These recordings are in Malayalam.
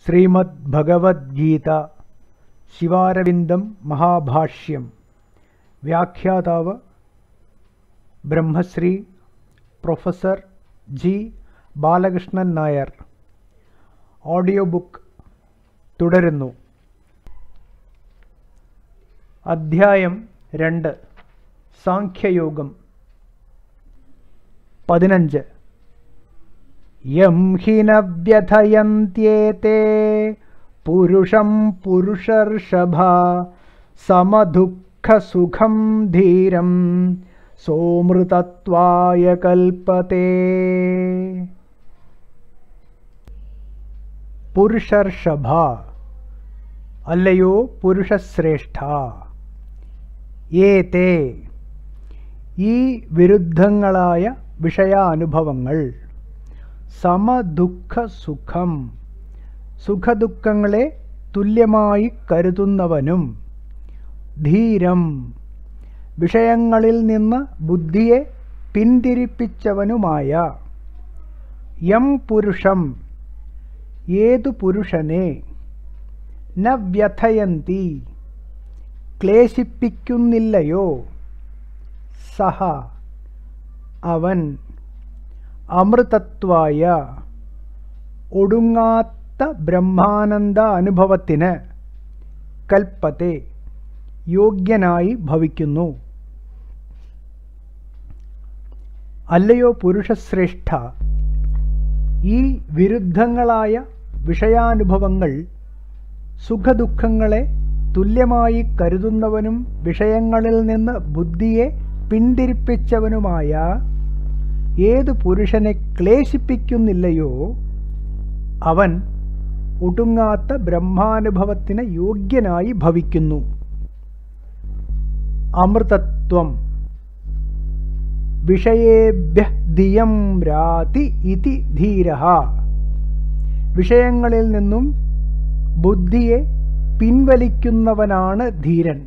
ശ്രീമദ്ഭഗവദ്ഗീത ശിവാരവിന്ദം മഹാഭാഷ്യം വ്യാഖ്യാതാവ് Brahmashri professor G Balakrishnan Nair audio book തുടരുന്നു അധ്യായം രണ്ട് സാഖ്യയോഗം പതിനഞ്ച് യം ഹി ന വ്യഥയന്ത്യേത്തെ പുരുഷം പുരുഷർഷഭ സമദുഃഖസുഖം ധീരം സോമൃതത്വായ കൽപ്പത്തെ പുരുഷർഷഭ അല്ലയോ പുരുഷശ്രേഷ്ഠ ഏതേ ഈ വിരുദ്ധങ്ങളായ വിഷയാനുഭവങ്ങൾ സമദുഃഖ സുഖം സുഖദുഃഖങ്ങളെ തുല്യമായി കരുതുന്നവനും ധീരം വിഷയങ്ങളിൽ നിന്ന് ബുദ്ധിയെ പിന്തിരിപ്പിച്ചവനുമായ യം പുരുഷം ഏതു പുരുഷനെ ന വ്യഥയന്തി ക്ലേശിപ്പിക്കുന്നില്ലയോ സഹ അവൻ അമൃതത്വായ ഒടുങ്ങാത്ത ബ്രഹ്മാനന്ദ അനുഭവത്തിന് കൽപ്പത്തെ യോഗ്യനായി ഭവിക്കുന്നു അല്ലയോ പുരുഷശ്രേഷ്ഠ ഈ വിരുദ്ധങ്ങളായ വിഷയാനുഭവങ്ങൾ സുഖദുഃഖങ്ങളെ തുല്യമായി കരുതുന്നവനും വിഷയങ്ങളിൽ നിന്ന് ബുദ്ധിയെ പിന്തിരിപ്പിച്ചവനുമായ ഏത് പുരുഷനെ ക്ലേശിപ്പിക്കുന്നില്ലയോ അവൻ ഒടുങ്ങാത്ത ബ്രഹ്മാനുഭവത്തിന് യോഗ്യനായി ഭവിക്കുന്നു അമൃതത്വം വിഷയേഭ്യ ധിയം രാതി ഇതി ധീര വിഷയങ്ങളിൽ നിന്നും ബുദ്ധിയെ പിൻവലിക്കുന്നവനാണ് ധീരൻ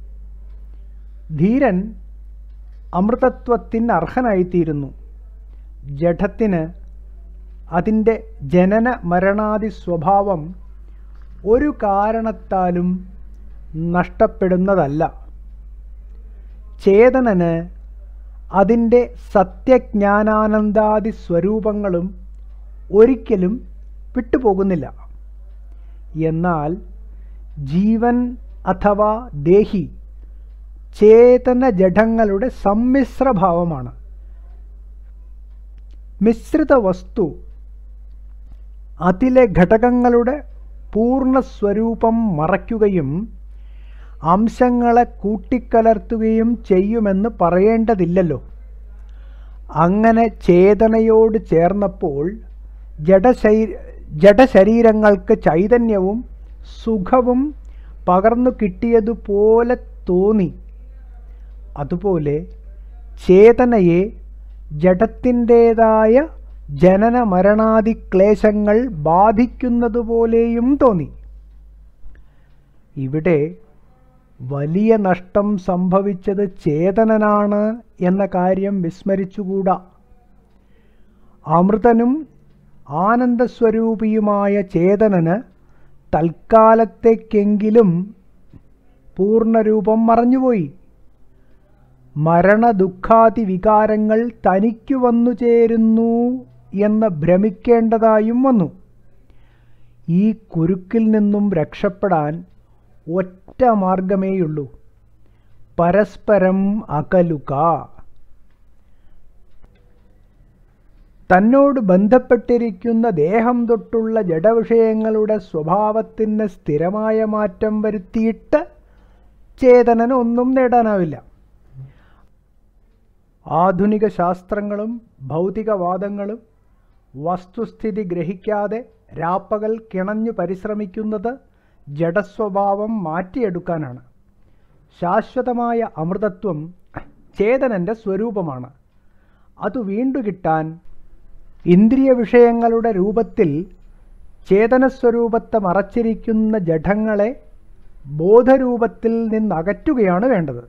ധീരൻ അമൃതത്വത്തിന് അർഹനായിത്തീരുന്നു ജഡത്തിന് അതിൻ്റെ ജനന മരണാദി സ്വഭാവം ഒരു കാരണത്താലും നഷ്ടപ്പെടുന്നതല്ല ചേതനന് അതിൻ്റെ സത്യജ്ഞാനാനന്ദാദി സ്വരൂപങ്ങളും ഒരിക്കലും വിട്ടുപോകുന്നില്ല എന്നാൽ ജീവൻ അഥവാ ദേഹി ചേതന ജഡങ്ങളുടെ സമ്മിശ്രഭാവമാണ് മിശ്രിത വസ്തു അതിലെ ഘടകങ്ങളുടെ പൂർണ്ണ സ്വരൂപം മറയ്ക്കുകയും അംശങ്ങളെ കൂട്ടിക്കലർത്തുകയും ചെയ്യുമെന്ന് പറയേണ്ടതില്ലല്ലോ അങ്ങനെ ചേതനയോട് ചേർന്നപ്പോൾ ജഡശരീ ജഡശരീരങ്ങൾക്ക് ചൈതന്യവും സുഖവും പകർന്നു കിട്ടിയതുപോലെ തോന്നി അതുപോലെ ചേതനയെ ജഡത്തിൻ്റേതായ ജനന മരണാദി ക്ലേശങ്ങൾ ബാധിക്കുന്നതുപോലെയും തോന്നി ഇവിടെ വലിയ നഷ്ടം സംഭവിച്ചത് ചേതനനാണ് എന്ന കാര്യം വിസ്മരിച്ചുകൂടാ അമൃതനും ആനന്ദസ്വരൂപിയുമായ ചേതനന് തൽക്കാലത്തേക്കെങ്കിലും പൂർണ്ണരൂപം മറഞ്ഞുപോയി മരണദുഃഖാദി വികാരങ്ങൾ തനിക്കു വന്നു ചേരുന്നു എന്ന് ഭ്രമിക്കേണ്ടതായും വന്നു ഈ കുരുക്കിൽ നിന്നും രക്ഷപ്പെടാൻ ഒറ്റ മാർഗമേയുള്ളൂ പരസ്പരം അകലുക തന്നോട് ബന്ധപ്പെട്ടിരിക്കുന്ന ദേഹം തൊട്ടുള്ള ജഡവിഷയങ്ങളുടെ സ്വഭാവത്തിന് സ്ഥിരമായ മാറ്റം വരുത്തിയിട്ട് ചേതനന് ഒന്നും നേടാനാവില്ല ആധുനിക ശാസ്ത്രങ്ങളും ഭൗതികവാദങ്ങളും വസ്തുസ്ഥിതി ഗ്രഹിക്കാതെ രാപ്പകൽ കിണഞ്ഞു പരിശ്രമിക്കുന്നത് ജഡസ്വഭാവം മാറ്റിയെടുക്കാനാണ് ശാശ്വതമായ അമൃതത്വം ചേതനൻ്റെ സ്വരൂപമാണ് അത് വീണ്ടു കിട്ടാൻ ഇന്ദ്രിയ വിഷയങ്ങളുടെ രൂപത്തിൽ ചേതനസ്വരൂപത്തെ മറച്ചിരിക്കുന്ന ജഡങ്ങളെ ബോധരൂപത്തിൽ നിന്നകറ്റുകയാണ് വേണ്ടത്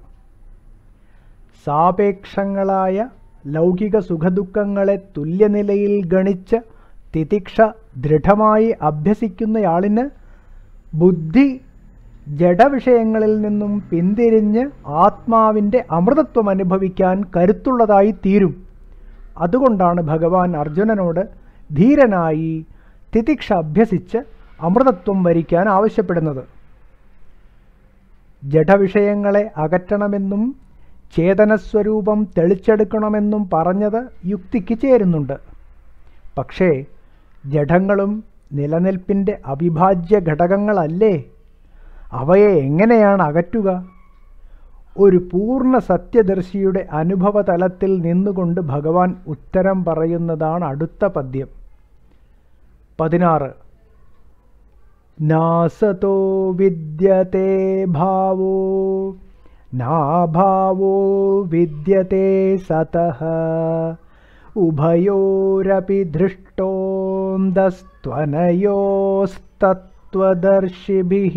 സാപേക്ഷങ്ങളായ ലൗകിക സുഖദുഃഖങ്ങളെ തുല്യനിലയിൽ ഗണിച്ച് തിതിക്ഷ ദൃഢമായി അഭ്യസിക്കുന്നയാളിന് ബുദ്ധി ജഡവിഷയങ്ങളിൽ നിന്നും പിന്തിരിഞ്ഞ് ആത്മാവിൻ്റെ അമൃതത്വം അനുഭവിക്കാൻ കരുത്തുള്ളതായി തീരും അതുകൊണ്ടാണ് ഭഗവാൻ അർജുനനോട് ധീരനായി തിതിക്ഷ അഭ്യസിച്ച് അമൃതത്വം വരിക്കാൻ ആവശ്യപ്പെടുന്നത് ജഡവിഷയങ്ങളെ അകറ്റണമെന്നും ചേതനസ്വരൂപം തെളിച്ചെടുക്കണമെന്നും പറഞ്ഞത് യുക്തിക്ക് ചേരുന്നുണ്ട് പക്ഷേ ജഡങ്ങളും നിലനിൽപ്പിൻ്റെ അവിഭാജ്യ ഘടകങ്ങളല്ലേ അവയെ എങ്ങനെയാണ് അകറ്റുക ഒരു പൂർണ്ണ സത്യദർശിയുടെ അനുഭവതലത്തിൽ നിന്നുകൊണ്ട് ഭഗവാൻ ഉത്തരം പറയുന്നതാണ് അടുത്ത പദ്യം പതിനാറ് നാസതോ വിദ്യത്തെ ഭാവോ നാഭാവോ വിദ്യത്തെ സതഃ ഉഭയോരപി ദൃഷ്ടോന്തസ്ത്വനയോസ്തത്വദർശിഭിः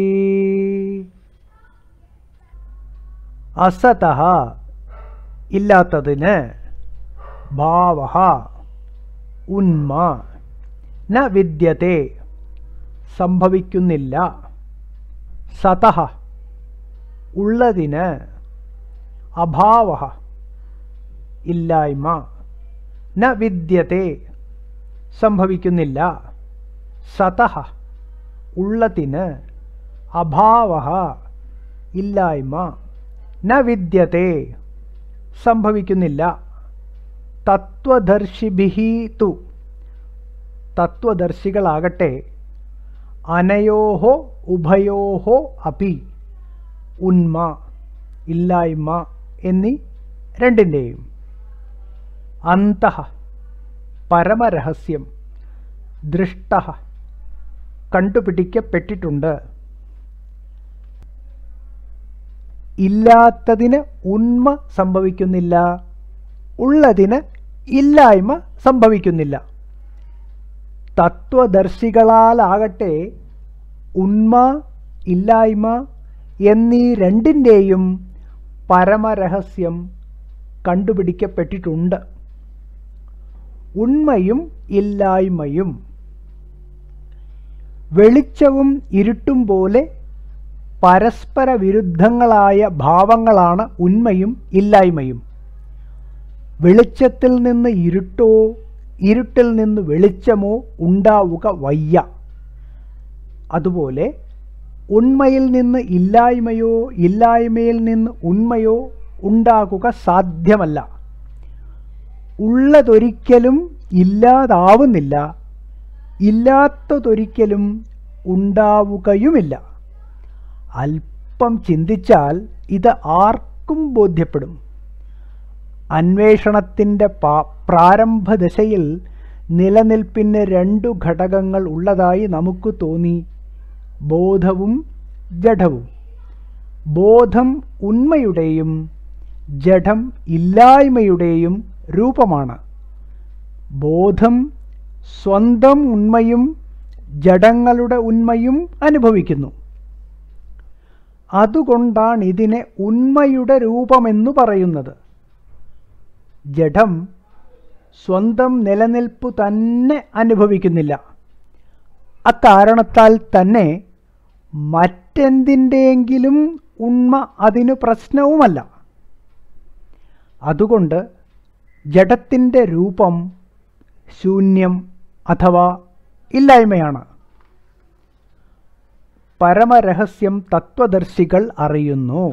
അസത ഇല്ലാത്തതിന് ഭാവ ഉന്മ ന വിദ്യത്തെ സംഭവിക്കുന്നില്ല സതഃ ഉള്ളതിന് അഭാവ ഇല്ലായ്മ ന വിദ്യത്തെ സംഭവിക്കുന്നില്ല സതഃ ഉള്ളതിന് അഭാവ ഇല്ലായ്മ ന വിദ്യത്തെ സംഭവിക്കുന്നില്ല തത്വദർശിഭിഹി തു തത്വദർശികളാകട്ടെ അനയോഹോ ഉഭയോഹോ അപി ഉന്മ ഇല്ലായ്മ എന്നീ രണ്ടിൻ്റെയും അന്തഃ പരമരഹസ്യം ദൃഷ്ട കണ്ടുപിടിക്കപ്പെട്ടിട്ടുണ്ട് ഇല്ലാത്തതിന് ഉന്മ സംഭവിക്കുന്നില്ല ഉള്ളതിന് ഇല്ലായ്മ സംഭവിക്കുന്നില്ല തത്വദർശികളാലാകട്ടെ ഉന്മ ഇല്ലായ്മ എന്നീ രണ്ടിൻ്റെയും പരമരഹസ്യം കണ്ടുപിടിക്കപ്പെട്ടിട്ടുണ്ട് ഉണ്മയും ഇല്ലായ്മയും വെളിച്ചവും ഇരുട്ടും പോലെ പരസ്പര വിരുദ്ധങ്ങളായ ഭാവങ്ങളാണ് ഉന്മയും ഇല്ലായ്മയും വെളിച്ചത്തിൽ നിന്ന് ഇരുട്ടോ ഇരുട്ടിൽ നിന്ന് വെളിച്ചമോ ഉണ്ടാവുക വയ്യ അതുപോലെ ഉണ്മയിൽ നിന്ന് ഇല്ലായ്മയോ ഇല്ലായ്മയിൽ നിന്ന് ഉണ്മയോ ഉണ്ടാകുക സാധ്യമല്ല ഉള്ളതൊരിക്കലും ഇല്ലാതാവുന്നില്ല ഇല്ലാത്തതൊരിക്കലും ഉണ്ടാവുകയുമില്ല അല്പം ചിന്തിച്ചാൽ ഇത് ആർക്കും ബോധ്യപ്പെടും അന്വേഷണത്തിൻ്റെ പ്രാരംഭദശയിൽ നിലനിൽപ്പിന് രണ്ടു ഘടകങ്ങൾ ഉള്ളതായി നമുക്ക് തോന്നി ബോധവും ജഡവും ബോധം ഉണ്മയുടെയും ജഡം ഇല്ലായ്മയുടെയും രൂപമാണ് ബോധം സ്വന്തം ഉണ്മയും ജഡങ്ങളുടെ ഉണ്മയും അനുഭവിക്കുന്നു അതുകൊണ്ടാണ് ഇതിനെ ഉണ്മയുടെ രൂപമെന്നു പറയുന്നത് ജഡം സ്വന്തം നിലനിൽപ്പു തന്നെ അനുഭവിക്കുന്നില്ല അക്കാരണത്താൽ തന്നെ മറ്റെന്തിൻ്റെയെങ്കിലും ഉണ്മ അതിനു പ്രശ്നവുമല്ല അതുകൊണ്ട് ജഡത്തിൻ്റെ രൂപം ശൂന്യം അഥവാ ഇല്ലായ്മയാണ് പരമരഹസ്യം തത്വദർശികൾ അറിയുന്നു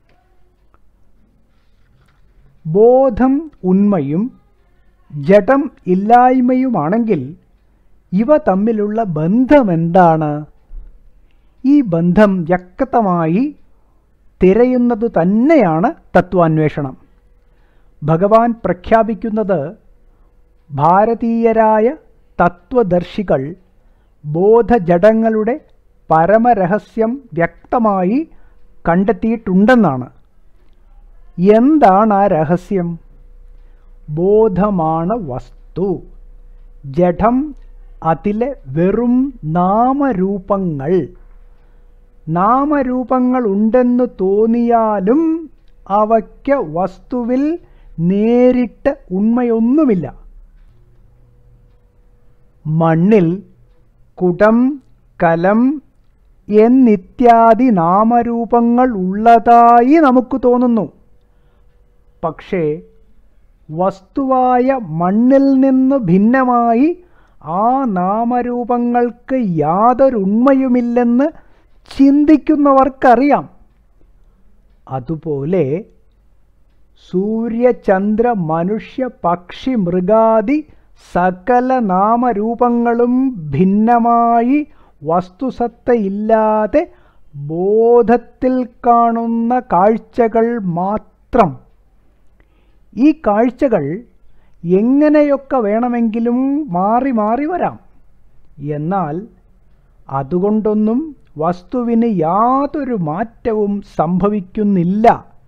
ബോധം ഉണ്മയും ജഡം ഇല്ലായ്മയുമാണെങ്കിൽ ഇവ തമ്മിലുള്ള ബന്ധമെന്താണ് ഈ ബന്ധം വ്യക്തമായി തിരയുന്നതു തന്നെയാണ് തത്വാന്വേഷണം ഭഗവാൻ പ്രഖ്യാപിക്കുന്നത് ഭാരതീയരായ തത്വദർശികൾ ബോധജടങ്ങളുടെ പരമരഹസ്യം വ്യക്തമായി കണ്ടെത്തിയിട്ടുണ്ടെന്നാണ് എന്താണ് ആ രഹസ്യം ബോധമാണ് വസ്തു ജഡം അതിലെ വെറും നാമരൂപങ്ങൾ നാമരൂപങ്ങൾ ഉണ്ടെന്ന് തോന്നിയാലും അവയ്ക്ക് വസ്തുവിൽ നേരിട്ട് ഉണ്മയൊന്നുമില്ല മണ്ണിൽ കുടം കലം എന്നിത്യാദി നാമരൂപങ്ങൾ ഉള്ളതായി നമുക്ക് തോന്നുന്നു പക്ഷേ വസ്തുവായ മണ്ണിൽ നിന്ന് ഭിന്നമായി ആ നാമരൂപങ്ങൾക്ക് യാതൊരുണ്മയുമില്ലെന്ന് ചിന്തിക്കുന്നവർക്കറിയാം അതുപോലെ സൂര്യചന്ദ്ര മനുഷ്യ പക്ഷി മൃഗാദി സകല നാമരൂപങ്ങളും ഭിന്നമായി വസ്തുസത്തയില്ലാതെ ബോധത്തിൽ കാണുന്ന കാഴ്ചകൾ മാത്രം ഈ കാഴ്ചകൾ എങ്ങനെയൊക്കെ വേണമെങ്കിലും മാറി മാറി വരാം എന്നാൽ അതുകൊണ്ടൊന്നും വസ്തുവിന് യാതൊരു മാറ്റവും സംഭവിക്കുന്നില്ല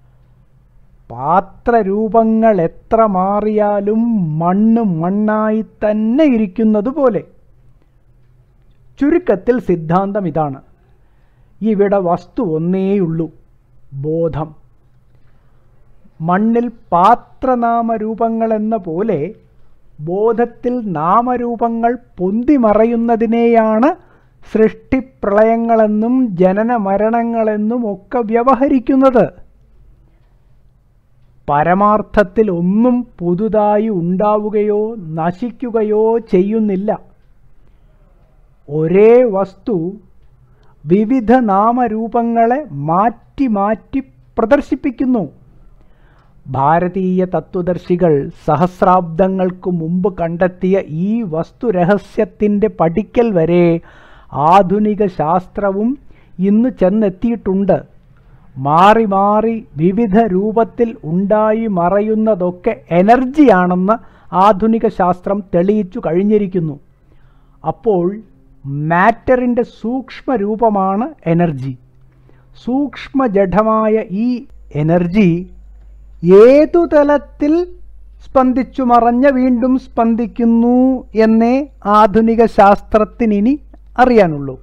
പാത്രരൂപങ്ങൾ എത്ര മാറിയാലും മണ്ണ് മണ്ണായി തന്നെ ഇരിക്കുന്നത് പോലെ ചുരുക്കത്തിൽ സിദ്ധാന്തം ഇതാണ് ഇവിടെ വസ്തു ഒന്നേയുള്ളൂ ബോധം മണ്ണിൽ പാത്രനാമരൂപങ്ങൾ എന്ന പോലെ ബോധത്തിൽ നാമരൂപങ്ങൾ പൊന്തിമറയുന്നതിനെയാണ് സൃഷ്ടിപ്രളയങ്ങളെന്നും ജനന മരണങ്ങളെന്നും ഒക്കെ വ്യവഹരിക്കുന്നത് പരമാർത്ഥത്തിൽ ഒന്നും പുതുതായി ഉണ്ടാവുകയോ നശിക്കുകയോ ചെയ്യുന്നില്ല ഒരേ വസ്തു വിവിധ നാമരൂപങ്ങളെ മാറ്റി മാറ്റി പ്രദർശിപ്പിക്കുന്നു ഭാരതീയ തത്വദർശികൾ സഹസ്രാബ്ദങ്ങൾക്ക് മുമ്പ് കണ്ടെത്തിയ ഈ വസ്തുരഹസ്യത്തിൻ്റെ പഠിക്കൽ വരെ ആധുനിക ശാസ്ത്രവും ഇന്ന് ചെന്നെത്തിയിട്ടുണ്ട് മാറി മാറി വിവിധ രൂപത്തിൽ ഉണ്ടായി മറയുന്നതൊക്കെ എനർജിയാണെന്ന് ആധുനിക ശാസ്ത്രം തെളിയിച്ചു കഴിഞ്ഞിരിക്കുന്നു അപ്പോൾ മാറ്ററിൻ്റെ സൂക്ഷ്മ രൂപമാണ് എനർജി സൂക്ഷ്മജഡമായ ഈ എനർജി ഏതു തലത്തിൽ സ്പന്ദിച്ചു മറഞ്ഞ വീണ്ടും സ്പന്ദിക്കുന്നു എന്നേ ആധുനിക ശാസ്ത്രത്തിനിനി അറിയാനുള്ളൂ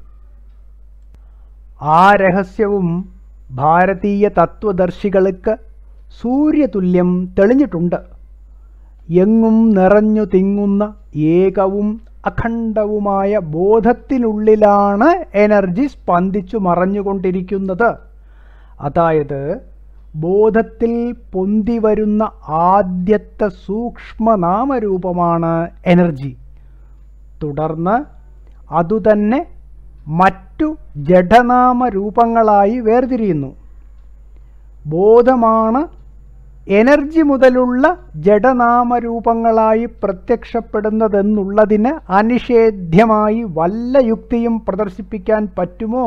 ആ രഹസ്യവും ഭാരതീയ തത്വദർശികൾക്ക് സൂര്യതുല്യം തെളിഞ്ഞിട്ടുണ്ട് എങ്ങും നിറഞ്ഞു തിങ്ങുന്ന ഏകവും അഖണ്ഡവുമായ ബോധത്തിനുള്ളിലാണ് എനർജി സ്പന്ദിച്ചു മറഞ്ഞുകൊണ്ടിരിക്കുന്നത് അതായത് ബോധത്തിൽ പൊന്തി വരുന്ന ആദ്യത്തെ സൂക്ഷ്മനാമരൂപമാണ് എനർജി തുടർന്ന് അതുതന്നെ മറ്റു ജഡനാമരൂപങ്ങളായി വേർതിരിയുന്നു ബോധമാണ് എനർജി മുതലുള്ള ജഡനാമരൂപങ്ങളായി പ്രത്യക്ഷപ്പെടുന്നതെന്നുള്ളതിന് അനിഷേധ്യമായി വല്ല യുക്തിയും പ്രദർശിപ്പിക്കാൻ പറ്റുമോ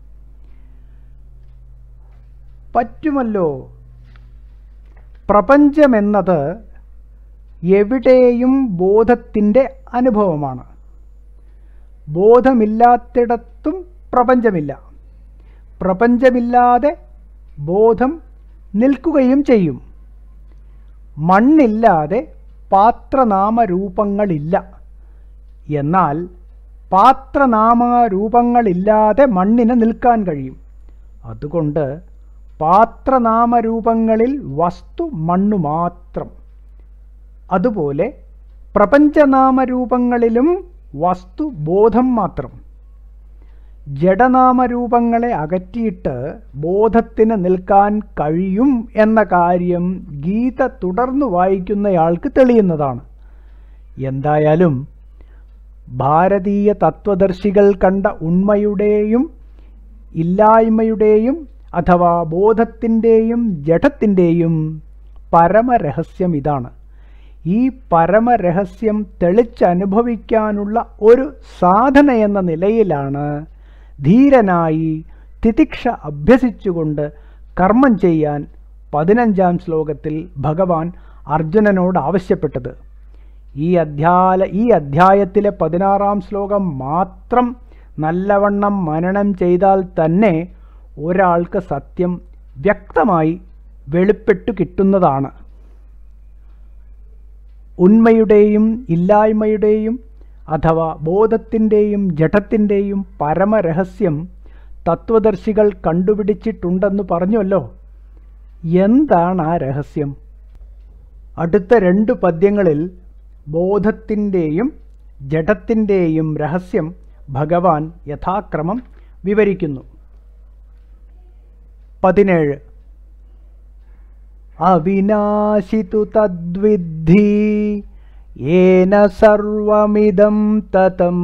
പറ്റുമല്ലോ പ്രപഞ്ചമെന്നത് എവിടെയും ബോധത്തിൻ്റെ അനുഭവമാണ് ബോധമില്ലാത്തിടത്തും പ്രപഞ്ചമില്ല പ്രപഞ്ചമില്ലാതെ ബോധം നിൽക്കുകയും ചെയ്യും മണ്ണില്ലാതെ പാത്രനാമരൂപങ്ങളില്ല എന്നാൽ പാത്രനാമരൂപങ്ങളില്ലാതെ മണ്ണിന് നിൽക്കാൻ കഴിയും അതുകൊണ്ട് പാത്രനാമരൂപങ്ങളിൽ വസ്തു മണ്ണു മാത്രം അതുപോലെ പ്രപഞ്ചനാമരൂപങ്ങളിലും വസ്തു ബോധം മാത്രം ജഡനാമരൂപങ്ങളെ അകറ്റിയിട്ട് ബോധത്തിന് നിൽക്കാൻ കഴിയും എന്ന കാര്യം ഗീത തുടർന്നു വായിക്കുന്നയാൾക്ക് തെളിയുന്നതാണ് എന്തായാലും ഭാരതീയ തത്വദർശികൾ കണ്ട ഉണ്മയുടെയും ഇല്ലായ്മയുടെയും അഥവാ ബോധത്തിൻ്റെയും ജഡത്തിൻ്റെയും പരമരഹസ്യം ഇതാണ് ഈ പരമരഹസ്യം തെളിച്ചനുഭവിക്കാനുള്ള ഒരു സാധന എന്ന നിലയിലാണ് ധീരനായി തിതിക്ഷ അഭ്യസിച്ചുകൊണ്ട് കർമ്മം ചെയ്യാൻ പതിനഞ്ചാം ശ്ലോകത്തിൽ ഭഗവാൻ അർജുനനോട് ആവശ്യപ്പെട്ടത് ഈ അധ്യായ ഈ അധ്യായത്തിലെ പതിനാറാം ശ്ലോകം മാത്രം നല്ലവണ്ണം മനനം ചെയ്താൽ തന്നെ ഒരാൾക്ക് സത്യം വ്യക്തമായി വെളിപ്പെട്ടു കിട്ടുന്നതാണ് ഉണ്മയുടെയും ഇല്ലായ്മയുടെയും അഥവാ ബോധത്തിൻ്റെയും ജഡത്തിൻ്റെയും പരമരഹസ്യം തത്വദർശികൾ കണ്ടുപിടിച്ചിട്ടുണ്ടെന്ന് പറഞ്ഞുവല്ലോ എന്താണ് ആ രഹസ്യം അടുത്ത രണ്ട് പദ്യങ്ങളിൽ ബോധത്തിൻ്റെയും ജഡത്തിൻ്റെയും രഹസ്യം ഭഗവാൻ യഥാക്രമം വിവരിക്കുന്നു പതിനേഴ് അവിനാശിതു തദ്വിദ്ധി യേന സർവമിദം തതം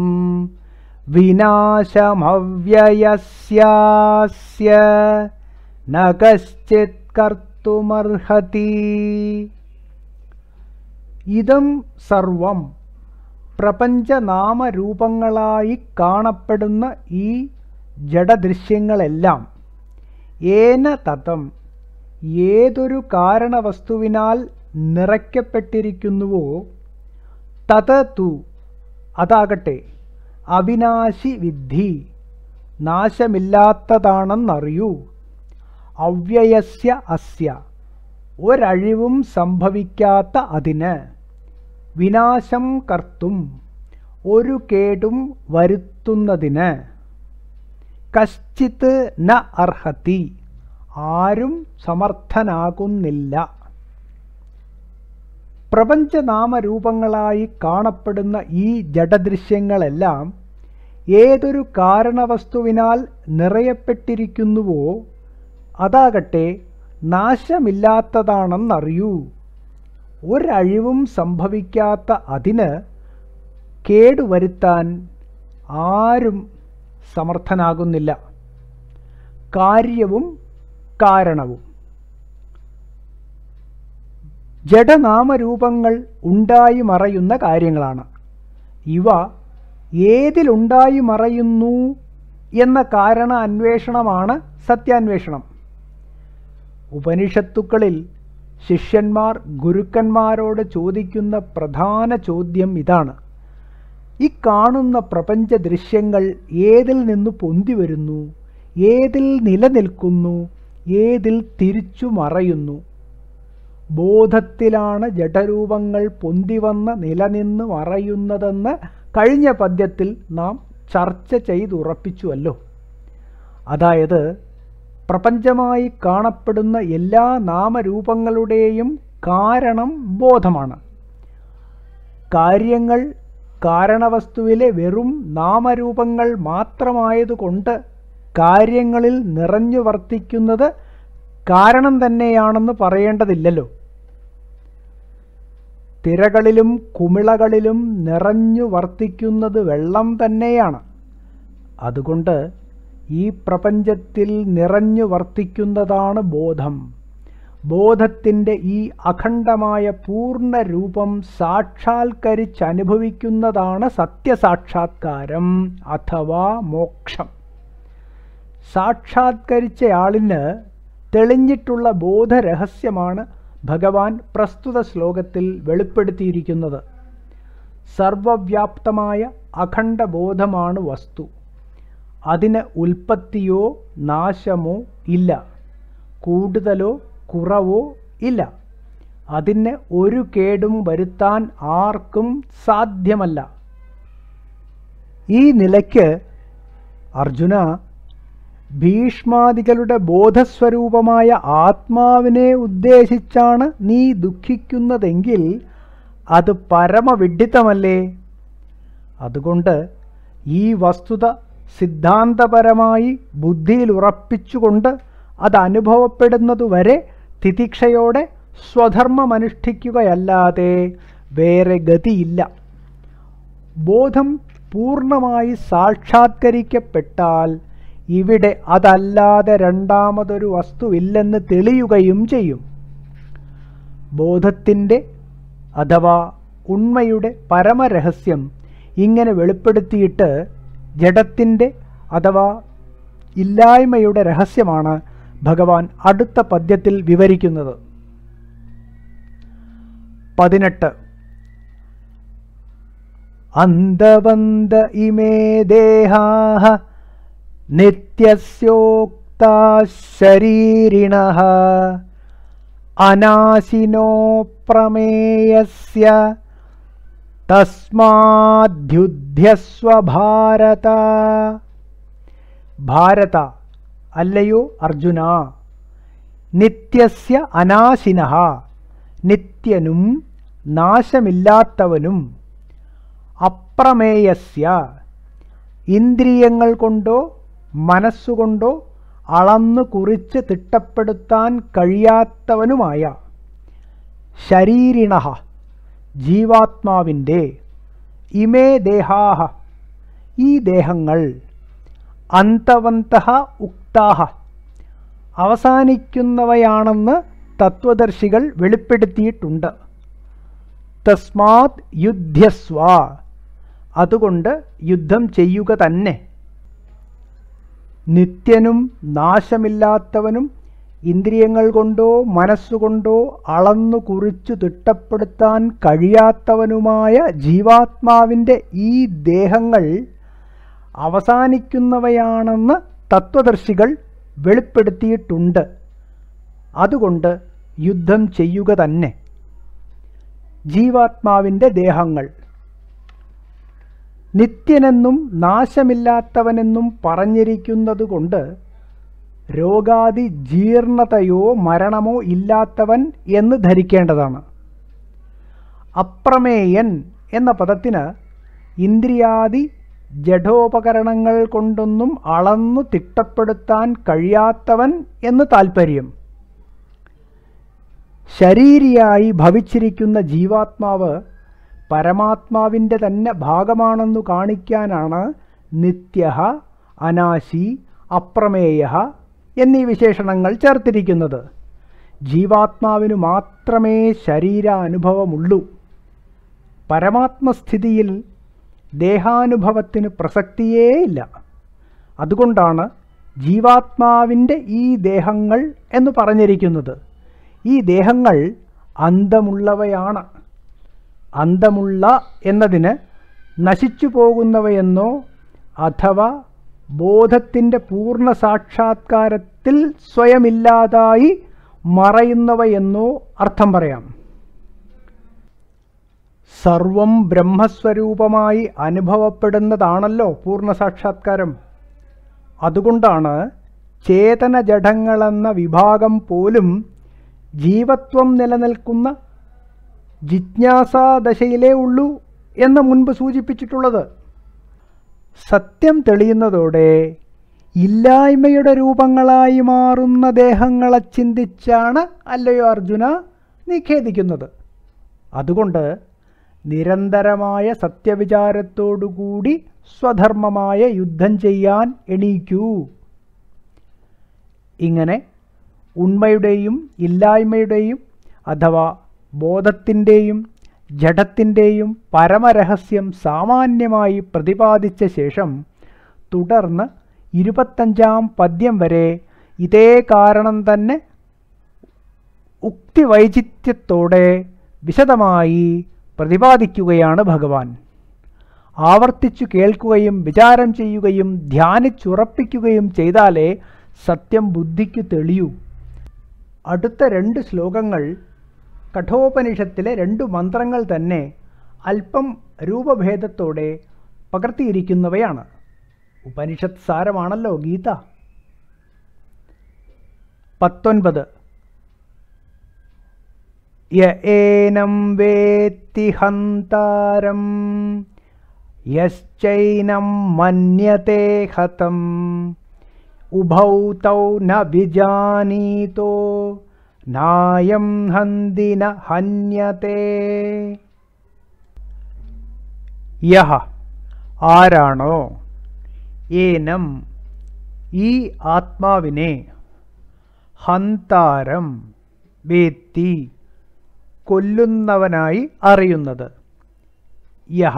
വിനാശമവ്യയസ്യാസ്യ ന കശ്ചിത് കർത്തുമർഹതി ഇതം സർവം പ്രപഞ്ചനാമരൂപങ്ങളായി കാണപ്പെടുന്ന ഈ ജഡദൃശ്യങ്ങളെല്ലാം ഏന തതം ഏതൊരു കാരണവസ്തുവിനാൽ നിറയ്ക്കപ്പെട്ടിരിക്കുന്നുവോ തത് തു അതാകട്ടെ അവിനാശി വിദ്ധി നാശമില്ലാത്തതാണെന്നറിയൂ അവ്യയസ്യ അസ്യ ഒരഴിവും സംഭവിക്കാത്ത അതിന് വിനാശം കർത്തും ഒരു കേടും വരുത്തുന്നതിന് കശ്ചിത് ന അർഹത്തി ആരും സമർത്ഥനാകുന്നില്ല പ്രപഞ്ചനാമരൂപങ്ങളായി കാണപ്പെടുന്ന ഈ ജഡദൃശ്യങ്ങളെല്ലാം ഏതൊരു കാരണവസ്തുവിനാൽ നിറയപ്പെട്ടിരിക്കുന്നുവോ അതാകട്ടെ നാശമില്ലാത്തതാണെന്നറിയൂ ഒരഴിവും സംഭവിക്കാത്ത അതിന് കേടുവരുത്താൻ ആരും സമർത്ഥനാകുന്നില്ല കാര്യവും കാരണവും ജഡനാമരൂപങ്ങൾ ഉണ്ടായി മറയുന്ന കാര്യങ്ങളാണ് ഇവ ഏതിലുണ്ടായി മറയുന്നു എന്ന കാരണ അന്വേഷണമാണ് സത്യാന്വേഷണം ഉപനിഷത്തുക്കളിൽ ശിഷ്യന്മാർ ഗുരുക്കന്മാരോട് ചോദിക്കുന്ന പ്രധാന ചോദ്യം ഇതാണ് ഈ കാണുന്ന പ്രപഞ്ച ദൃശ്യങ്ങൾ ഏതിൽ നിന്ന് പൊന്തി വരുന്നു ഏതിൽ നിലനിൽക്കുന്നു ഏതിൽ തിരിച്ചു മറയുന്നു ബോധത്തിലാണ് ജഡരൂപങ്ങൾ പൊന്തിവന്ന് നിലനിന്ന് മറയുന്നതെന്ന് കഴിഞ്ഞ പദ്യത്തിൽ നാം ചർച്ച ചെയ്തുറപ്പിച്ചുവല്ലോ അതായത് പ്രപഞ്ചമായി കാണപ്പെടുന്ന എല്ലാ നാമരൂപങ്ങളുടെയും കാരണം ബോധമാണ് കാര്യങ്ങൾ കാരണവസ്തുവിലെ വെറും നാമരൂപങ്ങൾ മാത്രമായതുകൊണ്ട് കാര്യങ്ങളിൽ നിറഞ്ഞു വർത്തിക്കുന്നത് കാരണം തന്നെയാണെന്ന് പറയേണ്ടതില്ലല്ലോ തിരകളിലും കുമിളകളിലും നിറഞ്ഞു വർത്തിക്കുന്നത് വെള്ളം തന്നെയാണ് അതുകൊണ്ട് ഈ പ്രപഞ്ചത്തിൽ നിറഞ്ഞു വർത്തിക്കുന്നതാണ് ബോധം ബോധത്തിൻ്റെ ഈ അഖണ്ഡമായ പൂർണ്ണ രൂപം സാക്ഷാത്കരിച്ചനുഭവിക്കുന്നതാണ് സത്യസാക്ഷാത്കാരം അഥവാ മോക്ഷം സാക്ഷാത്കരിച്ചയാളിന് തെളിഞ്ഞിട്ടുള്ള ബോധരഹസ്യമാണ് ഭഗവാൻ പ്രസ്തുത ശ്ലോകത്തിൽ വെളിപ്പെടുത്തിയിരിക്കുന്നത് സർവവ്യാപ്തമായ അഖണ്ഡബോധമാണ് വസ്തു അതിന് ഉൽപ്പത്തിയോ നാശമോ ഇല്ല കൂടുതലോ കുറവോ ഇല്ല അതിന് ഒരു കേടും വരുത്താൻ ആർക്കും സാധ്യമല്ല ഈ നിലയ്ക്ക് അർജുന ഭീഷ്മാദികളുടെ ബോധസ്വരൂപമായ ആത്മാവിനെ ഉദ്ദേശിച്ചാണ് നീ ദുഃഖിക്കുന്നതെങ്കിൽ അത് പരമവിഡ്ഢിത്തമല്ലേ അതുകൊണ്ട് ഈ വസ്തുത സിദ്ധാന്തപരമായി ബുദ്ധിയിൽ ഉറപ്പിച്ചുകൊണ്ട് അത് അനുഭവപ്പെടുന്നതുവരെ തിതിക്ഷയോടെ സ്വധർമ്മമനുഷ്ഠിക്കുകയല്ലാതെ വേറെ ഗതിയില്ല ബോധം പൂർണ്ണമായി സാക്ഷാത്കരിക്കപ്പെട്ടാൽ ഇവിടെ അതല്ലാതെ രണ്ടാമതൊരു വസ്തുവില്ലെന്ന് തെളിയുകയും ചെയ്യും ബോധത്തിൻ്റെ അഥവാ ഉണ്മയുടെ പരമരഹസ്യം ഇങ്ങനെ വെളിപ്പെടുത്തിയിട്ട് ജഡത്തിൻ്റെ അഥവാ ഇല്ലായ്മയുടെ രഹസ്യമാണ് ഭഗവാൻ അടുത്ത പദ്യത്തിൽ വിവരിക്കുന്നത് പതിനെട്ട് അന്തവന്ത ഇമേ ദേഹാ നിത്യസ്യോക്ത ശരീരിണ അനാശിനോ പ്രമേയസ്യ തസ്മാദ്യുധ്യസ്വ ഭാരത ഭാരത അല്ലയോ അർജുന നിത്യസ്യ അനാശിന നിത്യനും നാശമില്ലാത്തവനും അപ്രമേയസ്യ ഇന്ദ്രിയങ്ങൾ കൊണ്ടോ മനസ്സുകൊണ്ടോ അളന്നു കുറിച്ച് തിട്ടപ്പെടുത്താൻ കഴിയാത്തവനുമായ ശരീരിണ ജീവാത്മാവിൻ്റെ ഇമേ ദേഹാഹ ഈ ദേഹങ്ങൾ അന്തവന്ത ഉക്താഹ അവസാനിക്കുന്നവയാണെന്ന് തത്വദർശികൾ വെളിപ്പെടുത്തിയിട്ടുണ്ട് തസ്മാത് യുദ്ധ്യസ്വ അതുകൊണ്ട് യുദ്ധം ചെയ്യുക തന്നെ നിത്യനും നാശമില്ലാത്തവനും ഇന്ദ്രിയങ്ങൾ കൊണ്ടോ മനസ്സുകൊണ്ടോ അളന്നു കുറിച്ചു തിട്ടപ്പെടുത്താൻ കഴിയാത്തവനുമായ ജീവാത്മാവിൻ്റെ ഈ ദേഹങ്ങൾ അവസാനിക്കുന്നവയാണെന്ന് തത്വദർശികൾ വെളിപ്പെടുത്തിയിട്ടുണ്ട് അതുകൊണ്ട് യുദ്ധം ചെയ്യുക തന്നെ ജീവാത്മാവിൻ്റെ ദേഹങ്ങൾ നിത്യനെന്നും നാശമില്ലാത്തവനെന്നും പറഞ്ഞിരിക്കുന്നതുകൊണ്ട് രോഗാദി ജീർണതയോ മരണമോ ഇല്ലാത്തവൻ എന്ന് ധരിക്കേണ്ടതാണ് അപ്രമേയൻ എന്ന പദത്തിന് ഇന്ദ്രിയാദി ജഡോപകരണങ്ങൾ കൊണ്ടൊന്നും അളന്നു തിട്ടപ്പെടുത്താൻ കഴിയാത്തവൻ എന്ന് താൽപ്പര്യം ശരീരിയായി ഭവിച്ചിരിക്കുന്ന ജീവാത്മാവ് പരമാത്മാവിൻ്റെ തന്നെ ഭാഗമാണെന്നു കാണിക്കാനാണ് നിത്യ അനാശി അപ്രമേയ എന്നീ വിശേഷണങ്ങൾ ചേർത്തിരിക്കുന്നത് ജീവാത്മാവിനു മാത്രമേ ശരീരാനുഭവമുള്ളൂ പരമാത്മസ്ഥിതിയിൽ ദേഹാനുഭവത്തിന് പ്രസക്തിയേയില്ല അതുകൊണ്ടാണ് ജീവാത്മാവിൻ്റെ ഈ ദേഹങ്ങൾ എന്ന് പറഞ്ഞിരിക്കുന്നത് ഈ ദേഹങ്ങൾ അന്തമുള്ളവയാണ് അന്തമുള്ള എന്നതിന് നശിച്ചു പോകുന്നവയെന്നോ അഥവാ ബോധത്തിൻ്റെ പൂർണ്ണ സാക്ഷാത്കാരത്തിൽ സ്വയമില്ലാതായി മറയുന്നവയെന്നോ അർത്ഥം പറയാം സർവം ബ്രഹ്മസ്വരൂപമായി അനുഭവപ്പെടുന്നതാണല്ലോ പൂർണ്ണ സാക്ഷാത്കാരം അതുകൊണ്ടാണ് ചേതന ജഡങ്ങളെന്ന വിഭാഗം പോലും ജീവത്വം നിലനിൽക്കുന്ന ജിജ്ഞാസാദശയിലേ ഉള്ളൂ എന്ന് മുൻപ് സൂചിപ്പിച്ചിട്ടുള്ളത് സത്യം തെളിയുന്നതോടെ ഇല്ലായ്മയുടെ രൂപങ്ങളായി മാറുന്ന ദേഹങ്ങളെ ചിന്തിച്ചാണ് അല്ലയോ അർജുന നീ ഖേദിക്കുന്നത് അതുകൊണ്ട് നിരന്തരമായ സത്യവിചാരത്തോടുകൂടി സ്വധർമ്മമായ യുദ്ധം ചെയ്യാൻ എണീക്കൂ ഇങ്ങനെ ഉണ്മയുടെയും ഇല്ലായ്മയുടെയും അഥവാ ബോധത്തിൻ്റെയും ജഡത്തിൻ്റെയും പരമരഹസ്യം സാമാന്യമായി പ്രതിപാദിച്ച ശേഷം തുടർന്ന് ഇരുപത്തഞ്ചാം പദ്യം വരെ ഇതേ കാരണം തന്നെ ഉക്തിവൈചിത്യത്തോടെ വിശദമായി പ്രതിപാദിക്കുകയാണ് ഭഗവാൻ ആവർത്തിച്ചു കേൾക്കുകയും വിചാരം ചെയ്യുകയും ധ്യാനിച്ചുറപ്പിക്കുകയും ചെയ്താലേ സത്യം ബുദ്ധിക്ക് തെളിയൂ അടുത്ത രണ്ട് ശ്ലോകങ്ങൾ കഠോപനിഷത്തിലെ രണ്ടു മന്ത്രങ്ങൾ തന്നെ അല്പം രൂപഭേദത്തോടെ പകർത്തിയിരിക്കുന്നവയാണ് ഉപനിഷത്ത് സാരമാണല്ലോ ഗീത പത്തൊൻപത് യ ഏനം വേത്തി ഹന്താരം യശ്ചൈനം മന്യത്തെ ഹതം ഉഭൗ തൗ ന വിജാനീതോ നായം ഹന്തി ന ഹന്യത്തെ യഹ ആരാണോ ഏനം ഈ ആത്മാവിനെ ഹന്താരം വേത്തി കൊല്ലുന്നവനായി അറിയുന്നത് യഹ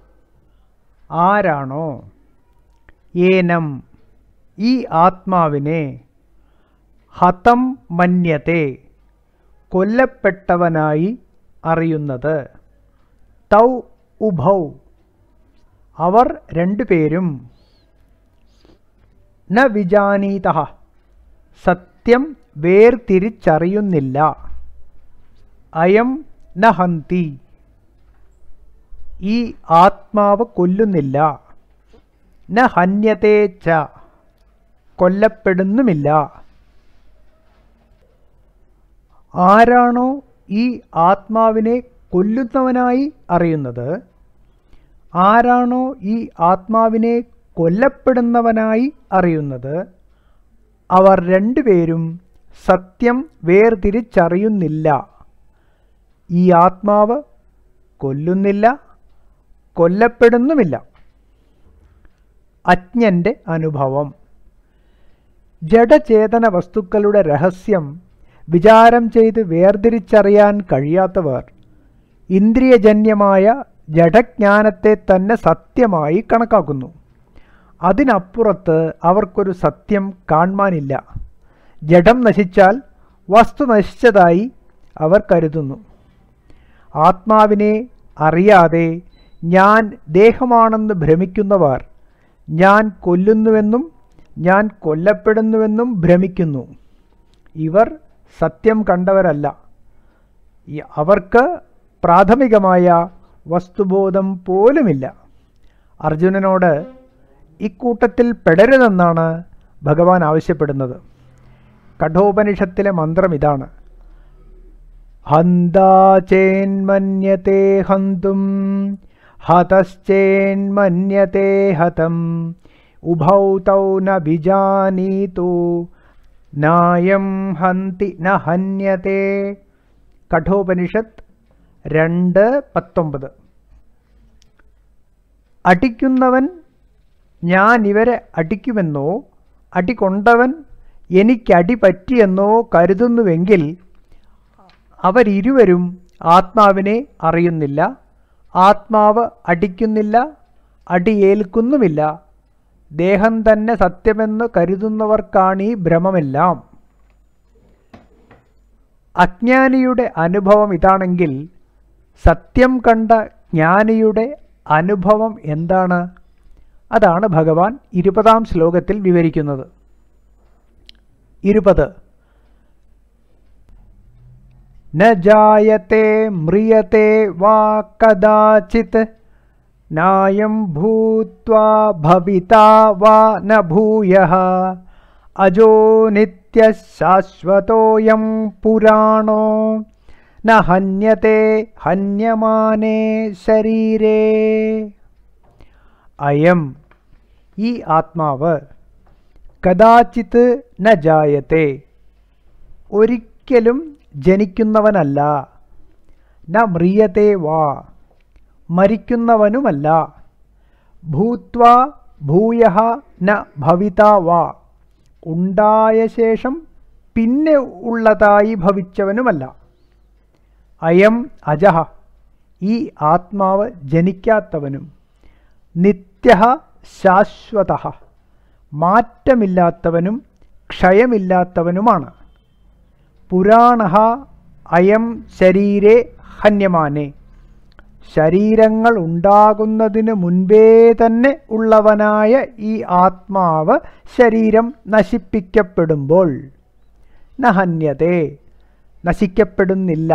ആരാണോ ഏനം ഈ ആത്മാവിനെ ഹതം മന്യത്തെ കൊല്ലപ്പെട്ടവനായി അറിയുന്നത് തൗ ഉഭൗ അവർ രണ്ടുപേരും ന വിജാനീത സത്യം വേർതിരിച്ചറിയുന്നില്ല അയം ന ഹന്തി ഈ ആത്മാവ് കൊല്ലുന്നില്ല ന ഹന്യത്തെ ച കൊല്ലപ്പെടുന്നുമില്ല ആരാണോ ഈ ആത്മാവിനെ കൊല്ലുന്നവനായി അറിയുന്നത് ആരാണോ ഈ ആത്മാവിനെ കൊല്ലപ്പെടുന്നവനായി അറിയുന്നത് അവർ രണ്ടുപേരും സത്യം വേർതിരിച്ചറിയുന്നില്ല ഈ ആത്മാവ് കൊല്ലുന്നില്ല കൊല്ലപ്പെടുന്നുമില്ല അജ്ഞന്റെ അനുഭവം ജഡചേതന വസ്തുക്കളുടെ രഹസ്യം വിചാരം ചെയ്ത് വേർതിരിച്ചറിയാൻ കഴിയാത്തവർ ഇന്ദ്രിയജന്യമായ ജഡജ്ഞാനത്തെ തന്നെ സത്യമായി കണക്കാക്കുന്നു അതിനപ്പുറത്ത് അവർക്കൊരു സത്യം കാണുവാനില്ല ജഡം നശിച്ചാൽ വസ്തു നശിച്ചതായി അവർ കരുതുന്നു ആത്മാവിനെ അറിയാതെ ഞാൻ ദേഹമാണെന്ന് ഭ്രമിക്കുന്നവർ ഞാൻ കൊല്ലുന്നുവെന്നും ഞാൻ കൊല്ലപ്പെടുന്നുവെന്നും ഭ്രമിക്കുന്നു ഇവർ സത്യം കണ്ടവരല്ല ഈ അവർക്ക് പ്രാഥമികമായ വസ്തുബോധം പോലുമില്ല അർജുനനോട് ഇക്കൂട്ടത്തിൽ പെടരുതെന്നാണ് ഭഗവാൻ ആവശ്യപ്പെടുന്നത് കഠോപനിഷത്തിലെ മന്ത്രം ഇതാണ് ഹന്താചേന്മന്യത്തെ ഹന്തും ഹതശ്ചേന്മന്യത്തെ ഹതം ഉഭൗ തൗ ന വിജാനീതു നായം ഹന്തി ന ഹന്യത്തെ കഠോപനിഷത്ത് രണ്ട് പത്തൊമ്പത് അടിക്കുന്നവൻ ഞാൻ ഇവരെ അടിക്കുമെന്നോ അടികൊണ്ടവൻ എനിക്കടി പറ്റിയെന്നോ കരുതുന്നുവെങ്കിൽ അവരിരുവരും ആത്മാവിനെ അറിയുന്നില്ല ആത്മാവ് അടിക്കുന്നില്ല അടിയേൽക്കുന്നുമില്ല ദേഹം തന്നെ സത്യമെന്ന് കരുതുന്നവർക്കാണീ ഭ്രമമെല്ലാം അജ്ഞാനിയുടെ അനുഭവം ഇതാണെങ്കിൽ സത്യം കണ്ട ജ്ഞാനിയുടെ അനുഭവം എന്താണ് അതാണ് ഭഗവാൻ ഇരുപതാം ശ്ലോകത്തിൽ വിവരിക്കുന്നത് ഇരുപത് ന ജായത്തെ മ്രിയത്തെ വാ കദാചിത് നായം ഭൂത്വാ ഭവിതാ വാ ന ഭൂയഃ അജോ നിത്യശാശ്വതോയം പുരാണോ ന ഹന്യത്തെ ഹന്യമാനേ ശരീരേ അയം ഈ ആത്മാവ് കദാചിത് ന ജായത്തെ ഒരിക്കലും ജനിക്കുന്നവനല്ല ന മ്രിയത്തെ വാ മരിക്കുന്നവനുമല്ല ഭൂത്വാ ഭൂയ ന ഭവിത വാ ഉണ്ടായ ശേഷം പിന്നെ ഉള്ളതായി ഭവിച്ചവനുമല്ല അയം അജഹ ഈ ആത്മാവ് ജനിക്കാത്തവനും നിത്യ ശാശ്വത മാറ്റമില്ലാത്തവനും ക്ഷയമില്ലാത്തവനുമാണ് പുരാണ അയം ശരീരെ ഹന്യമാനെ ശരീരങ്ങൾ ഉണ്ടാകുന്നതിന് മുൻപേ തന്നെ ഉള്ളവനായ ഈ ആത്മാവ് ശരീരം നശിപ്പിക്കപ്പെടുമ്പോൾ നഹന്യതേ നശിക്കപ്പെടുന്നില്ല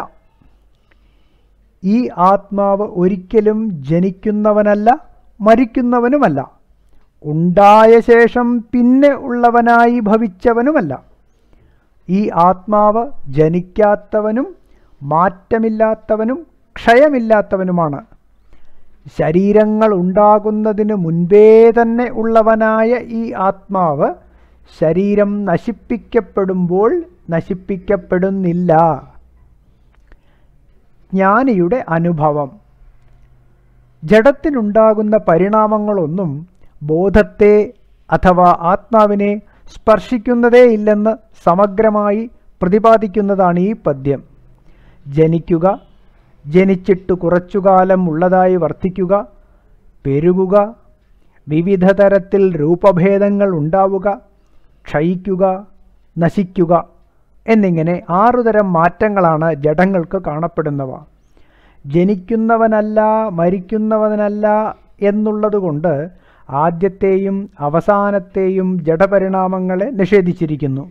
ഈ ആത്മാവ് ഒരിക്കലും ജനിക്കുന്നവനല്ല മരിക്കുന്നവനുമല്ല ഉണ്ടായ ശേഷം പിന്നെ ഉള്ളവനായി ഭവിച്ചവനുമല്ല ഈ ആത്മാവ് ജനിക്കാത്തവനും മാറ്റമില്ലാത്തവനും ക്ഷയമില്ലാത്തവനുമാണ് ശരീരങ്ങൾ ഉണ്ടാകുന്നതിന് മുൻപേ തന്നെ ഉള്ളവനായ ഈ ആത്മാവ് ശരീരം നശിപ്പിക്കപ്പെടുമ്പോൾ നശിപ്പിക്കപ്പെടുന്നില്ല ജ്ഞാനിയുടെ അനുഭവം ജഡത്തിനുണ്ടാകുന്ന പരിണാമങ്ങളൊന്നും ബോധത്തെ അഥവാ ആത്മാവിനെ സ്പർശിക്കുന്നതേയില്ലെന്ന് സമഗ്രമായി പ്രതിപാദിക്കുന്നതാണ് ഈ പദ്യം ജനിക്കുക ജനിച്ചിട്ട് കുറച്ചുകാലം ഉള്ളതായി വർത്തിക്കുക പെരുകുക വിവിധ തരത്തിൽ രൂപഭേദങ്ങൾ ഉണ്ടാവുക ക്ഷയിക്കുക നശിക്കുക എന്നിങ്ങനെ ആറുതരം മാറ്റങ്ങളാണ് ജഡങ്ങൾക്ക് കാണപ്പെടുന്നവ ജനിക്കുന്നവനല്ല മരിക്കുന്നവനല്ല എന്നുള്ളതുകൊണ്ട് ആദ്യത്തെയും അവസാനത്തെയും ജഡപരിണാമങ്ങളെ നിഷേധിച്ചിരിക്കുന്നു